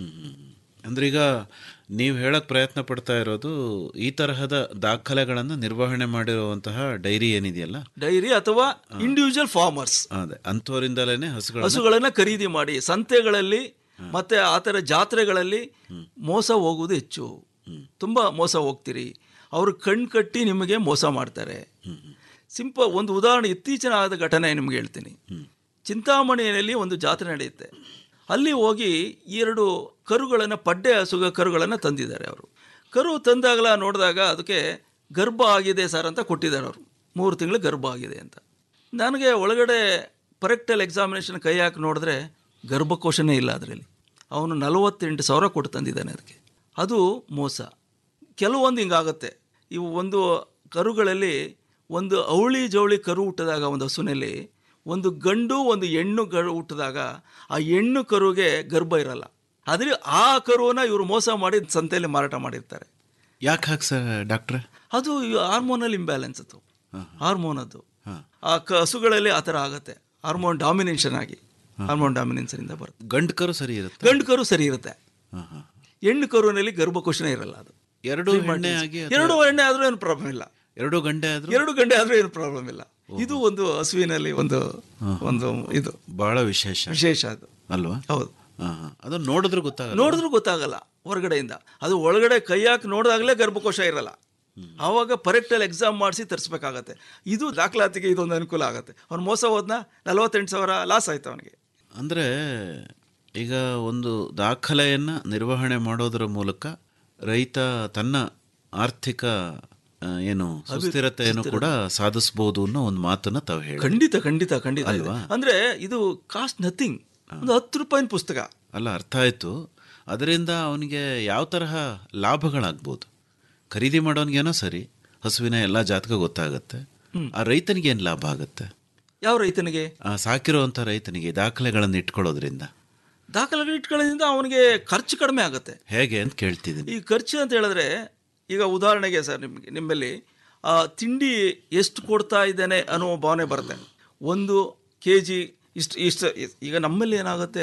ಅಂದ್ರೆ ಈಗ ನೀವು ಹೇಳಕ್ ಪ್ರಯತ್ನ ಪಡ್ತಾ ಇರೋದು ಈ ತರಹದ ದಾಖಲೆಗಳನ್ನು ನಿರ್ವಹಣೆ ಮಾಡಿರುವಂತಹ ಡೈರಿ ಏನಿದೆಯಲ್ಲ ಡೈರಿ ಅಥವಾ ಇಂಡಿವಿಜುವಲ್ ಫಾರ್ಮರ್ಸ್ ಅದೇ ಅಂಥವರಿಂದಲೇ ಹಸುಗಳ ಹಸುಗಳನ್ನ ಖರೀದಿ ಮಾಡಿ ಸಂತೆಗಳಲ್ಲಿ ಮತ್ತೆ ಆ ಥರ ಜಾತ್ರೆಗಳಲ್ಲಿ ಮೋಸ ಹೋಗುವುದು ಹೆಚ್ಚು ತುಂಬ ಮೋಸ ಹೋಗ್ತೀರಿ ಅವರು ಕಣ್ ಕಟ್ಟಿ ನಿಮಗೆ ಮೋಸ ಮಾಡ್ತಾರೆ ಸಿಂಪ ಒಂದು ಉದಾಹರಣೆ ಇತ್ತೀಚಿನ ಆದ ಘಟನೆ ನಿಮ್ಗೆ ಹೇಳ್ತೀನಿ ಚಿಂತಾಮಣಿಯಲ್ಲಿ ಒಂದು ಜಾತ್ರೆ ನಡೆಯುತ್ತೆ ಅಲ್ಲಿ ಹೋಗಿ ಎರಡು ಕರುಗಳನ್ನು ಪಡ್ಡೆ ಹಸುಗ ಕರುಗಳನ್ನು ತಂದಿದ್ದಾರೆ ಅವರು ಕರು ತಂದಾಗಲ ನೋಡಿದಾಗ ಅದಕ್ಕೆ ಗರ್ಭ ಆಗಿದೆ ಸರ್ ಅಂತ ಕೊಟ್ಟಿದ್ದಾರೆ ಅವರು ಮೂರು ತಿಂಗಳು ಗರ್ಭ ಆಗಿದೆ ಅಂತ ನನಗೆ ಒಳಗಡೆ ಪರೆಕ್ಟಲ್ ಎಕ್ಸಾಮಿನೇಷನ್ ಕೈ ಹಾಕಿ ನೋಡಿದ್ರೆ ಗರ್ಭಕೋಶನೇ ಇಲ್ಲ ಅದರಲ್ಲಿ ಅವನು ನಲವತ್ತೆಂಟು ಸಾವಿರ ಕೊಟ್ಟು ತಂದಿದ್ದಾನೆ ಅದಕ್ಕೆ ಅದು ಮೋಸ ಕೆಲವೊಂದು ಹಿಂಗಾಗುತ್ತೆ ಇವು ಒಂದು ಕರುಗಳಲ್ಲಿ ಒಂದು ಅವಳಿ ಜವಳಿ ಕರು ಹುಟ್ಟಿದಾಗ ಒಂದು ಹಸುನಲ್ಲಿ ಒಂದು ಗಂಡು ಒಂದು ಹೆಣ್ಣು ಗರು ಹುಟ್ಟಿದಾಗ ಆ ಹೆಣ್ಣು ಕರುಗೆ ಗರ್ಭ ಇರಲ್ಲ ಆದರೆ ಆ ಕರುವನ್ನ ಇವರು ಮೋಸ ಮಾಡಿ ಸಂತೆಯಲ್ಲಿ ಮಾರಾಟ ಮಾಡಿರ್ತಾರೆ ಯಾಕೆ ಹಾಕಿ ಸರ್ ಡಾಕ್ಟ್ರೆ ಅದು ಹಾರ್ಮೋನಲ್ ಇಂಬ್ಯಾಲೆನ್ಸ್ ಅದು ಹಾರ್ಮೋನ್ ಅದು ಆ ಕ- ಹಸುಗಳಲ್ಲಿ ಆ ಥರ ಆಗುತ್ತೆ ಹಾರ್ಮೋನ್ ಡಾಮಿನೇಷನ್ ಆಗಿ ಹಾರ್ಮೋನ್ ಡಾಮಿನೇಷನ್ ಇಂದ ಬರುತ್ತೆ ಗಂಡು ಕರು ಸರಿ ಇರುತ್ತೆ ಗಂಡು ಕರು ಸರಿ ಇರುತ್ತೆ ಹೆಣ್ಣು ಕರುವಿನಲ್ಲಿ ಗರ್ಭಕೋಶನೇ ಇರಲ್ಲ ಅದು ಎರಡು ಹೆಣ್ಣೆ ಆಗಿ ಅಥವಾ- ಎರಡು ಎಣ್ಣೆ ಆದ್ರೂ ಏನು ಪ್ರಾಬ್ಲಮ್ ಇಲ್ಲ ಎರಡು ಗಂಟೆ ಆದ್ರೂ ಎರಡು ಗಂಟೆ ಆದ್ರೂ ಏನು ಪ್ರಾಬ್ಲಮ್ ಇಲ್ಲ ಇದು ಒಂದು ಹಸುವಿನಲ್ಲಿ ಒಂದು ಒಂದು ಇದು ಬಹಳ ವಿಶೇಷ ವಿಶೇಷ ಅದು ಅಲ್ವಾ ಹೌದು ಅದನ್ನ ನೋಡಿದ್ರೆ ಗೊತ್ತಾಗಲ್ಲ ನೋಡಿದ್ರೂ ಗೊತ್ತಾಗಲ್ಲ ಹೊರಗಡೆಯಿಂದ ಅದು ಒಳಗಡೆ ಕೈ ಹಾಕಿ ನೋಡಿದಾಗಲೇ ಗರ್ಭಕೋಶ ಇರಲ್ಲ ಆವಾಗ ಪರೆಕ್ಟಲ್ಲಿ ಎಕ್ಸಾಮ್ ಮಾಡಿಸಿ ತರಿಸ್ಬೇಕಾಗತ್ತೆ ಇದು ದಾಖಲಾತಿಗೆ ಇದೊಂದು ಅನುಕೂಲ ಆಗುತ್ತೆ ಅವ್ನು ಮೋಸ ಹೋದ್ನ ನಲವತ್ತೆಂಟು ಸಾವಿರ ಲಾಸ್ ಆಯ್ತು ಅವನಿಗೆ ಅಂದ್ರೆ ಈಗ ಒಂದು ದಾಖಲೆಯನ್ನ ನಿರ್ವಹಣೆ ಮಾಡೋದರ ಮೂಲಕ ರೈತ ತನ್ನ ಆರ್ಥಿಕ ಆ, ಏನು ಸುಸ್ಥಿರತೆಯನ್ನು ಕೂಡ ಸಾಧಿಸಬಹುದು ಅನ್ನೋ ಒಂದು ಮಾತನ್ನ ತಾವು ಹೇಳಿ ಖಂಡಿತ ಖಂಡಿತ ಖಂಡಿತ ಇದೆ. ಅಲ್ವಾ? ಅಂದ್ರೆ ಇದು ಕಾಸ್ಟ್ ನಥಿಂಗ್ ಒಂದು ಹತ್ತು ರೂಪಾಯಿನ ಪುಸ್ತಕ ಅಲ್ಲ ಅರ್ಥ ಆಯ್ತು ಅದರಿಂದ ಅವನಿಗೆ ಯಾವ ತರಹ ಲಾಭಗಳಾಗ್ಬೋದು ಖರೀದಿ ಮಾಡೋನ್ಗೇನೋ ಸರಿ ಹಸುವಿನ ಎಲ್ಲ ಜಾತಕ ಗೊತ್ತಾಗತ್ತೆ ಆ ರೈತನಿಗೆ ಏನು ಲಾಭ ಆಗುತ್ತೆ ಯಾವ ರೈತನಿಗೆ ಆ ಸಾಕಿರುವಂಥ ರೈತನಿಗೆ ದಾಖಲೆಗಳನ್ನು ಇಟ್ಕೊಳ್ಳೋದ್ರಿಂದ ದಾಖಲೆಗಳು ಇಟ್ಕೊಳ್ಳೋದ್ರಿಂದ ಅವನಿಗೆ ಖರ್ಚು ಕಡಿಮೆ ಆಗುತ್ತೆ ಹೇಗೆ ಅಂತ ಕೇಳ್ತಿದ್ದೀನಿ ಈ ಖರ್ಚು ಅಂತ ಹೇಳಿದ್ರೆ ಈಗ ಉದಾಹರಣೆಗೆ ಸರ್ ನಿಮಗೆ ನಿಮ್ಮಲ್ಲಿ ಆ, ತಿಂಡಿ ಎಷ್ಟು ಕೊಡ್ತಾ ಇದ್ದಾನೆ ಅನ್ನೋ ಭಾವನೆ ಬರುತ್ತೆ ಒಂದು ಕೆ ಜಿ ಇಷ್ಟು ಇಷ್ಟು ಈಗ ನಮ್ಮಲ್ಲಿ ಏನಾಗುತ್ತೆ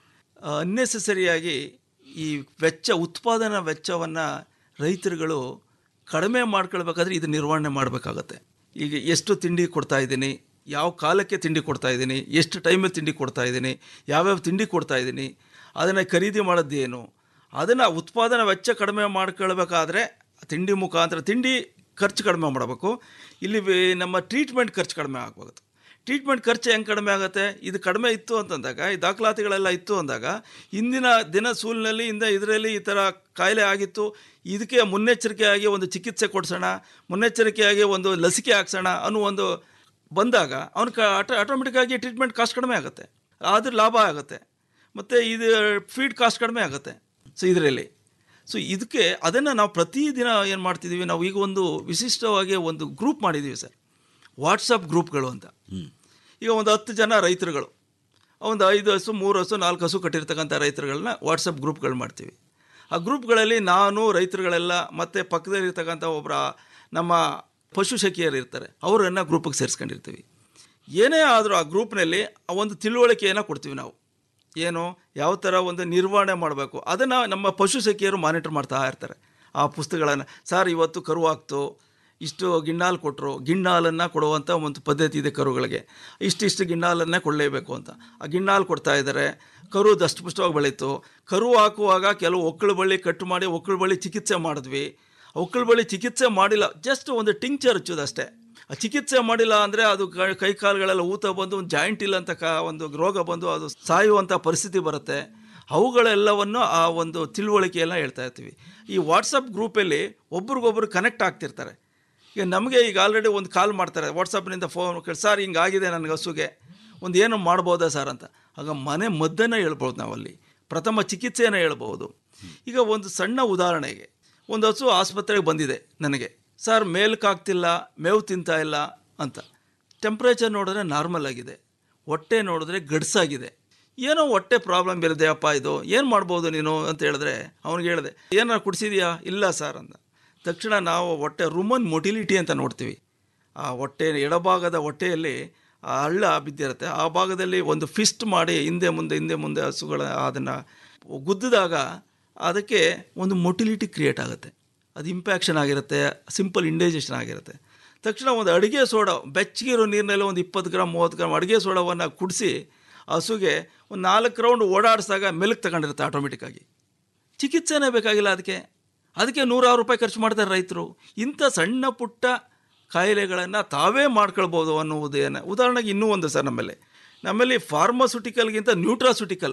ಅನ್ನೆಸೆಸರಿಯಾಗಿ ಈ ವೆಚ್ಚ ಉತ್ಪಾದನಾ ವೆಚ್ಚವನ್ನು ರೈತರುಗಳು ಕಡಿಮೆ ಮಾಡ್ಕೊಳ್ಬೇಕಾದ್ರೆ ಇದು ನಿರ್ವಹಣೆ ಮಾಡಬೇಕಾಗತ್ತೆ ಈಗ ಎಷ್ಟು ತಿಂಡಿ ಕೊಡ್ತಾ ಇದ್ದೀನಿ ಯಾವ ಕಾಲಕ್ಕೆ ತಿಂಡಿ ಕೊಡ್ತಾ ಇದ್ದೀನಿ ಎಷ್ಟು ಟೈಮಲ್ಲಿ ತಿಂಡಿ ಕೊಡ್ತಾ ಇದ್ದೀನಿ ಯಾವ್ಯಾವ ತಿಂಡಿ ಕೊಡ್ತಾ ಇದ್ದೀನಿ ಅದನ್ನು ಖರೀದಿ ಮಾಡೋದೇನು ಅದನ್ನು ಉತ್ಪಾದನಾ ವೆಚ್ಚ ಕಡಿಮೆ ಮಾಡ್ಕೊಳ್ಬೇಕಾದ್ರೆ ತಿಂಡಿ ಮುಖಾಂತರ ತಿಂಡಿ ಖರ್ಚು ಕಡಿಮೆ ಮಾಡಬೇಕು ಇಲ್ಲಿ ವಿ- ನಮ್ಮ ಟ್ರೀಟ್ಮೆಂಟ್ ಖರ್ಚು ಕಡಿಮೆ ಆಗಬೇಕು ಟ್ರೀಟ್ಮೆಂಟ್ ಖರ್ಚು ಹೆಂಗೆ ಕಡಿಮೆ ಆಗುತ್ತೆ ಇದು ಕಡಿಮೆ ಇತ್ತು ಅಂತಂದಾಗ ಈ ದಾಖಲಾತಿಗಳೆಲ್ಲ ಇತ್ತು ಅಂದಾಗ ಇಂದಿನ ದಿನ ಸೂಲಿನಲ್ಲಿ ಇಂದ ಇದರಲ್ಲಿ ಈ ಥರ ಕಾಯಿಲೆ ಆಗಿತ್ತು ಇದಕ್ಕೆ ಮುನ್ನೆಚ್ಚರಿಕೆಯಾಗಿ ಒಂದು ಚಿಕಿತ್ಸೆ ಕೊಡಿಸೋಣ ಮುನ್ನೆಚ್ಚರಿಕೆಯಾಗಿ ಒಂದು ಲಸಿಕೆ ಹಾಕ್ಸೋಣ ಅನ್ನೋ ಒಂದು ಬಂದಾಗ ಅವ್ನ ಕ ಆಟೋ ಆಟೋಮೆಟಿಕ್ಕಾಗಿ ಟ್ರೀಟ್ಮೆಂಟ್ ಕಾಸ್ಟ್ ಕಡಿಮೆ ಆಗುತ್ತೆ ಆದ್ರೆ ಲಾಭ ಆಗುತ್ತೆ ಮತ್ತು ಇದು ಫೀಡ್ ಕಾಸ್ಟ್ ಕಡಿಮೆ ಆಗುತ್ತೆ ಸೊ ಇದರಲ್ಲಿ ಸೊ ಇದಕ್ಕೆ ಅದನ್ನು ನಾವು ಪ್ರತಿದಿನ ಏನು ಮಾಡ್ತಿದ್ದೀವಿ ನಾವು ಈಗ ಒಂದು ವಿಶಿಷ್ಟವಾಗಿ ಒಂದು ಗ್ರೂಪ್ ಮಾಡಿದ್ದೀವಿ ಸರ್ ವಾಟ್ಸಪ್ ಗ್ರೂಪ್ಗಳು ಅಂತ ಈಗ ಒಂದು ಹತ್ತು ಜನ ರೈತರುಗಳು ಒಂದು ಐದು ಹಸು ಮೂರು ಹಸು ನಾಲ್ಕು ಹಸು ಕಟ್ಟಿರ್ತಕ್ಕಂಥ ರೈತರುಗಳನ್ನ ವಾಟ್ಸಪ್ ಗ್ರೂಪ್ಗಳು ಮಾಡ್ತೀವಿ ಆ ಗ್ರೂಪ್ಗಳಲ್ಲಿ ನಾನು ರೈತರುಗಳೆಲ್ಲ ಮತ್ತು ಪಕ್ಕದಲ್ಲಿರ್ತಕ್ಕಂಥ ಒಬ್ಬರ ನಮ್ಮ ಪಶು ಸಖಿಯರು ಇರ್ತಾರೆ ಅವರನ್ನು ಗ್ರೂಪಿಗೆ ಸೇರಿಸ್ಕೊಂಡಿರ್ತೀವಿ ಏನೇ ಆದರೂ ಆ ಗ್ರೂಪ್ನಲ್ಲಿ ಆ ಒಂದು ತಿಳುವಳಿಕೆಯನ್ನು ಕೊಡ್ತೀವಿ ನಾವು ಏನು ಯಾವ ಥರ ಒಂದು ನಿರ್ವಹಣೆ ಮಾಡಬೇಕು ಅದನ್ನು ನಮ್ಮ ಪಶು ಸಖಿಯರು ಮಾನಿಟರ್ ಮಾಡ್ತಾ ಇರ್ತಾರೆ ಆ ಪುಸ್ತಕಗಳನ್ನು ಸರ್ ಇವತ್ತು ಕರು ಹಾಕ್ತು ಇಷ್ಟು ಗಿಣ್ಣಾಲು ಕೊಟ್ಟರು ಗಿಣ್ಣಾಲನ್ನು ಕೊಡುವಂಥ ಒಂದು ಪದ್ಧತಿ ಇದೆ ಕರುಗಳಿಗೆ ಇಷ್ಟಿಷ್ಟು ಗಿಣ್ಣಾಲನ್ನೇ ಕೊಡಲೇಬೇಕು ಅಂತ ಆ ಗಿಣ್ಣಾಲು ಕೊಡ್ತಾ ಇದ್ದಾರೆ ಕರು ದಷ್ಟಪುಷ್ಟವಾಗಿ ಬೆಳೀತು ಕರು ಹಾಕುವಾಗ ಕೆಲವು ಒಕ್ಕಳು ಬಳ್ಳಿ ಕಟ್ಟು ಮಾಡಿ ಒಕ್ಕಳು ಬಳ್ಳಿ ಚಿಕಿತ್ಸೆ ಮಾಡಿದ್ವಿ ಒಕ್ಕಳು ಬಳ್ಳಿ ಚಿಕಿತ್ಸೆ ಮಾಡಿಲ್ಲ ಜಸ್ಟ್ ಒಂದು ಟಿಂಕ್ಚರ್ ಹಚ್ಚೋದು ಅಷ್ಟೇ ಆ ಚಿಕಿತ್ಸೆ ಮಾಡಿಲ್ಲ ಅಂದರೆ ಅದು ಕ- ಕೈ ಕಾಲುಗಳೆಲ್ಲ ಊತ ಬಂದು ಒಂದು ಜಾಯಿಂಟ್ ಇಲ್ಲ ಅಂತ ಕ ಒಂದು ರೋಗ ಬಂದು ಅದು ಸಾಯುವಂಥ ಪರಿಸ್ಥಿತಿ ಬರುತ್ತೆ ಅವುಗಳೆಲ್ಲವನ್ನು ಆ ಒಂದು ತಿಳುವಳಿಕೆಯೆಲ್ಲ ಹೇಳ್ತಾ ಇರ್ತೀವಿ ಈ ವಾಟ್ಸಪ್ ಗ್ರೂಪಲ್ಲಿ ಒಬ್ರಿಗೊಬ್ರು ಕನೆಕ್ಟ್ ಆಗ್ತಿರ್ತಾರೆ ಈಗ ನಮಗೆ ಈಗ ಆಲ್ರೆಡಿ ಒಂದು ಕಾಲ್ ಮಾಡ್ತಾರೆ ವಾಟ್ಸಪ್ನಿಂದ ಫೋನ್ ಸರ್ ಹಿಂಗಾಗಿದೆ ನನಗೆ ಹಸುಗೆ ಒಂದು ಏನು ಮಾಡ್ಬೋದಾ ಸರ್ ಅಂತ ಆಗ ಮನೆ ಮದ್ದನ್ನು ಹೇಳ್ಬೋದು ನಾವಲ್ಲಿ ಪ್ರಥಮ ಚಿಕಿತ್ಸೆಯನ್ನು ಹೇಳ್ಬೋದು ಈಗ ಒಂದು ಸಣ್ಣ ಉದಾಹರಣೆಗೆ ಒಂದು ಹಸು ಆಸ್ಪತ್ರೆಗೆ ಬಂದಿದೆ ನನಗೆ ಸರ್ ಮೇಲ್ಕಾಗ್ತಿಲ್ಲ ಮೇವು ತಿಂತಾ ಇಲ್ಲ ಅಂತ ಟೆಂಪ್ರೇಚರ್ ನೋಡಿದ್ರೆ ನಾರ್ಮಲ್ ಆಗಿದೆ ಹೊಟ್ಟೆ ನೋಡಿದ್ರೆ ಗಡ್ಸಾಗಿದೆ ಏನೋ ಹೊಟ್ಟೆ ಪ್ರಾಬ್ಲಮ್ ಇರದೆಯಪ್ಪ ಇದು ಏನು ಮಾಡ್ಬೋದು ನೀನು ಅಂತ ಹೇಳಿದ್ರೆ ಅವ್ನಿಗೆ ಹೇಳಿದೆ ಏನಾರು ಕುಡಿಸಿದ್ಯಾ ಇಲ್ಲ ಸರ್ ಅಂದ ತಕ್ಷಣ ನಾವು ಹೊಟ್ಟೆ ರುಮನ್ ಮೊಟಿಲಿಟಿ ಅಂತ ನೋಡ್ತೀವಿ ಆ ಹೊಟ್ಟೆ ಎಡಭಾಗದ ಹೊಟ್ಟೆಯಲ್ಲಿ ಆ ಹಳ್ಳ ಬಿದ್ದಿರುತ್ತೆ ಆ ಭಾಗದಲ್ಲಿ ಒಂದು ಫಿಸ್ಟ್ ಮಾಡಿ ಹಿಂದೆ ಮುಂದೆ ಹಿಂದೆ ಮುಂದೆ ಹಸುಗಳ ಅದನ್ನು ಗುದ್ದಿದಾಗ ಅದಕ್ಕೆ ಒಂದು ಮೊಟಿಲಿಟಿ ಕ್ರಿಯೇಟ್ ಆಗುತ್ತೆ ಅದು ಇಂಪ್ಯಾಕ್ಷನ್ ಆಗಿರುತ್ತೆ ಸಿಂಪಲ್ ಇಂಡೈಜೆಷನ್ ಆಗಿರುತ್ತೆ ತಕ್ಷಣ ಒಂದು ಅಡುಗೆ ಸೋಡಾ ಬೆಚ್ಚಗಿರೋ ನೀರಿನಲ್ಲಿ ಒಂದು ಇಪ್ಪತ್ತು ಗ್ರಾಮ್ ಮೂವತ್ತು ಗ್ರಾಮ್ ಅಡುಗೆ ಸೋಡಾವನ್ನು ಕುಡಿಸಿ ಹಸುಗೆ ಒಂದು ನಾಲ್ಕು ರೌಂಡ್ ಓಡಾಡಿಸಿದಾಗ ಮೆಲುಕು ತಗೊಂಡಿರುತ್ತೆ ಆಟೋಮೆಟಿಕ್ಕಾಗಿ ಚಿಕಿತ್ಸೆನೇ ಬೇಕಾಗಿಲ್ಲ ಅದಕ್ಕೆ ಅದಕ್ಕೆ ನೂರಾರು ರೂಪಾಯಿ ಖರ್ಚು ಮಾಡ್ತಾರೆ ರೈತರು ಇಂಥ ಸಣ್ಣ ಪುಟ್ಟ ಕಾಯಿಲೆಗಳನ್ನು ತಾವೇ ಮಾಡ್ಕೊಳ್ಬೋದು ಅನ್ನುವುದೇನು ಉದಾಹರಣೆಗೆ ಇನ್ನೂ ಒಂದು ಸರ್ ನಮ್ಮಲ್ಲಿ ನಮ್ಮಲ್ಲಿ ಫಾರ್ಮಾಸ್ಯೂಟಿಕಲ್ಗಿಂತ ನ್ಯೂಟ್ರಾಸ್ಯೂಟಿಕಲ್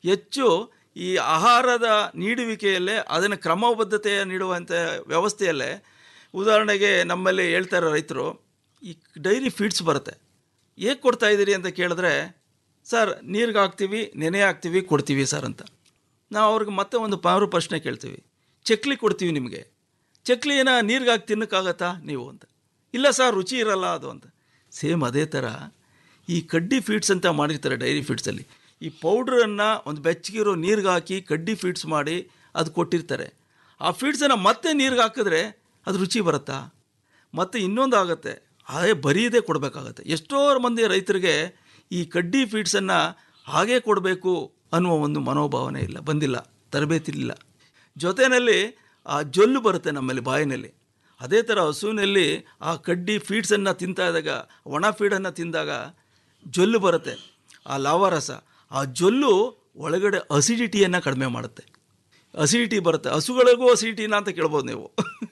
ಹೆಚ್ಚು ಈ ಆಹಾರದ ನೀಡುವಿಕೆಯಲ್ಲೇ ಅದನ್ನು ಕ್ರಮಬದ್ಧತೆಯ ನೀಡುವಂಥ ವ್ಯವಸ್ಥೆಯಲ್ಲೇ ಉದಾಹರಣೆಗೆ ನಮ್ಮಲ್ಲಿ ಹೇಳ್ತಾರೆ ರೈತರು ಈ ಡೈರಿ ಫೀಡ್ಸ್ ಬರುತ್ತೆ ಹೇಗೆ ಕೊಡ್ತಾ ಇದ್ದೀರಿ ಅಂತ ಕೇಳಿದ್ರೆ ಸರ್ ನೀರಿಗೆ ಹಾಕ್ತೀವಿ ನೆನೆ ಹಾಕ್ತೀವಿ ಕೊಡ್ತೀವಿ ಸರ್ ಅಂತ ನಾವು ಅವ್ರಿಗೆ ಮತ್ತೆ ಒಂದು ಪಾರು ಪ್ರಶ್ನೆ ಕೇಳ್ತೀವಿ ಚಕ್ಲಿ ಕೊಡ್ತೀವಿ ನಿಮಗೆ ಚಕ್ಲಿನ ನೀರಿಗೆ ಹಾಕಿ ತಿನ್ನಕ್ಕಾಗತ್ತಾ ನೀವು ಅಂತ ಇಲ್ಲ ಸರ್ ರುಚಿ ಇರಲ್ಲ ಅದು ಅಂತ ಸೇಮ್ ಅದೇ ಥರ ಈ ಕಡ್ಡಿ ಫೀಡ್ಸ್ ಅಂತ ಮಾಡಿರ್ತಾರೆ ಡೈರಿ ಫೀಡ್ಸಲ್ಲಿ ಈ ಪೌಡ್ರನ್ನು ಒಂದು ಬೆಚ್ಚಗಿರೋ ನೀರಿಗೆ ಹಾಕಿ ಕಡ್ಡಿ ಫೀಡ್ಸ್ ಮಾಡಿ ಅದು ಕೊಟ್ಟಿರ್ತಾರೆ ಆ ಫೀಡ್ಸನ್ನು ಮತ್ತೆ ನೀರಿಗೆ ಹಾಕಿದ್ರೆ ಅದು ರುಚಿ ಬರುತ್ತಾ ಮತ್ತು ಇನ್ನೊಂದು ಆಗುತ್ತೆ ಅದೇ ಬರೀದೇ ಕೊಡಬೇಕಾಗತ್ತೆ ಎಷ್ಟೋ ಮಂದಿ ರೈತರಿಗೆ ಈ ಕಡ್ಡಿ ಫೀಡ್ಸನ್ನು ಹಾಗೇ ಕೊಡಬೇಕು ಅನ್ನುವ ಒಂದು ಮನೋಭಾವನೆ ಇಲ್ಲ ಬಂದಿಲ್ಲ ತರಬೇತಿ ಇಲ್ಲ ಜೊತೆಯಲ್ಲಿ ಆ ಜೊಲ್ಲು ಬರುತ್ತೆ ನಮ್ಮಲ್ಲಿ ಬಾಯಿನಲ್ಲಿ ಅದೇ ಥರ ಹಸುವಿನಲ್ಲಿ ಆ ಕಡ್ಡಿ ಫೀಡ್ಸನ್ನು ತಿಂತಾ ಇದ್ದಾಗ ಒಣ ಫೀಡನ್ನು ತಿಂದಾಗ ಜೊಲ್ಲು ಬರುತ್ತೆ ಆ ಲಾವಾರಸ ಆ ಜೊಲ್ಲು ಒಳಗಡೆ ಅಸಿಡಿಟಿಯನ್ನು ಕಡಿಮೆ ಮಾಡುತ್ತೆ ಅಸಿಡಿಟಿ ಬರುತ್ತೆ ಹಸುಗಳಿಗೂ ಅಸಿಡಿಟಿನ ಅಂತ ಕೇಳ್ಬೋದು ನೀವು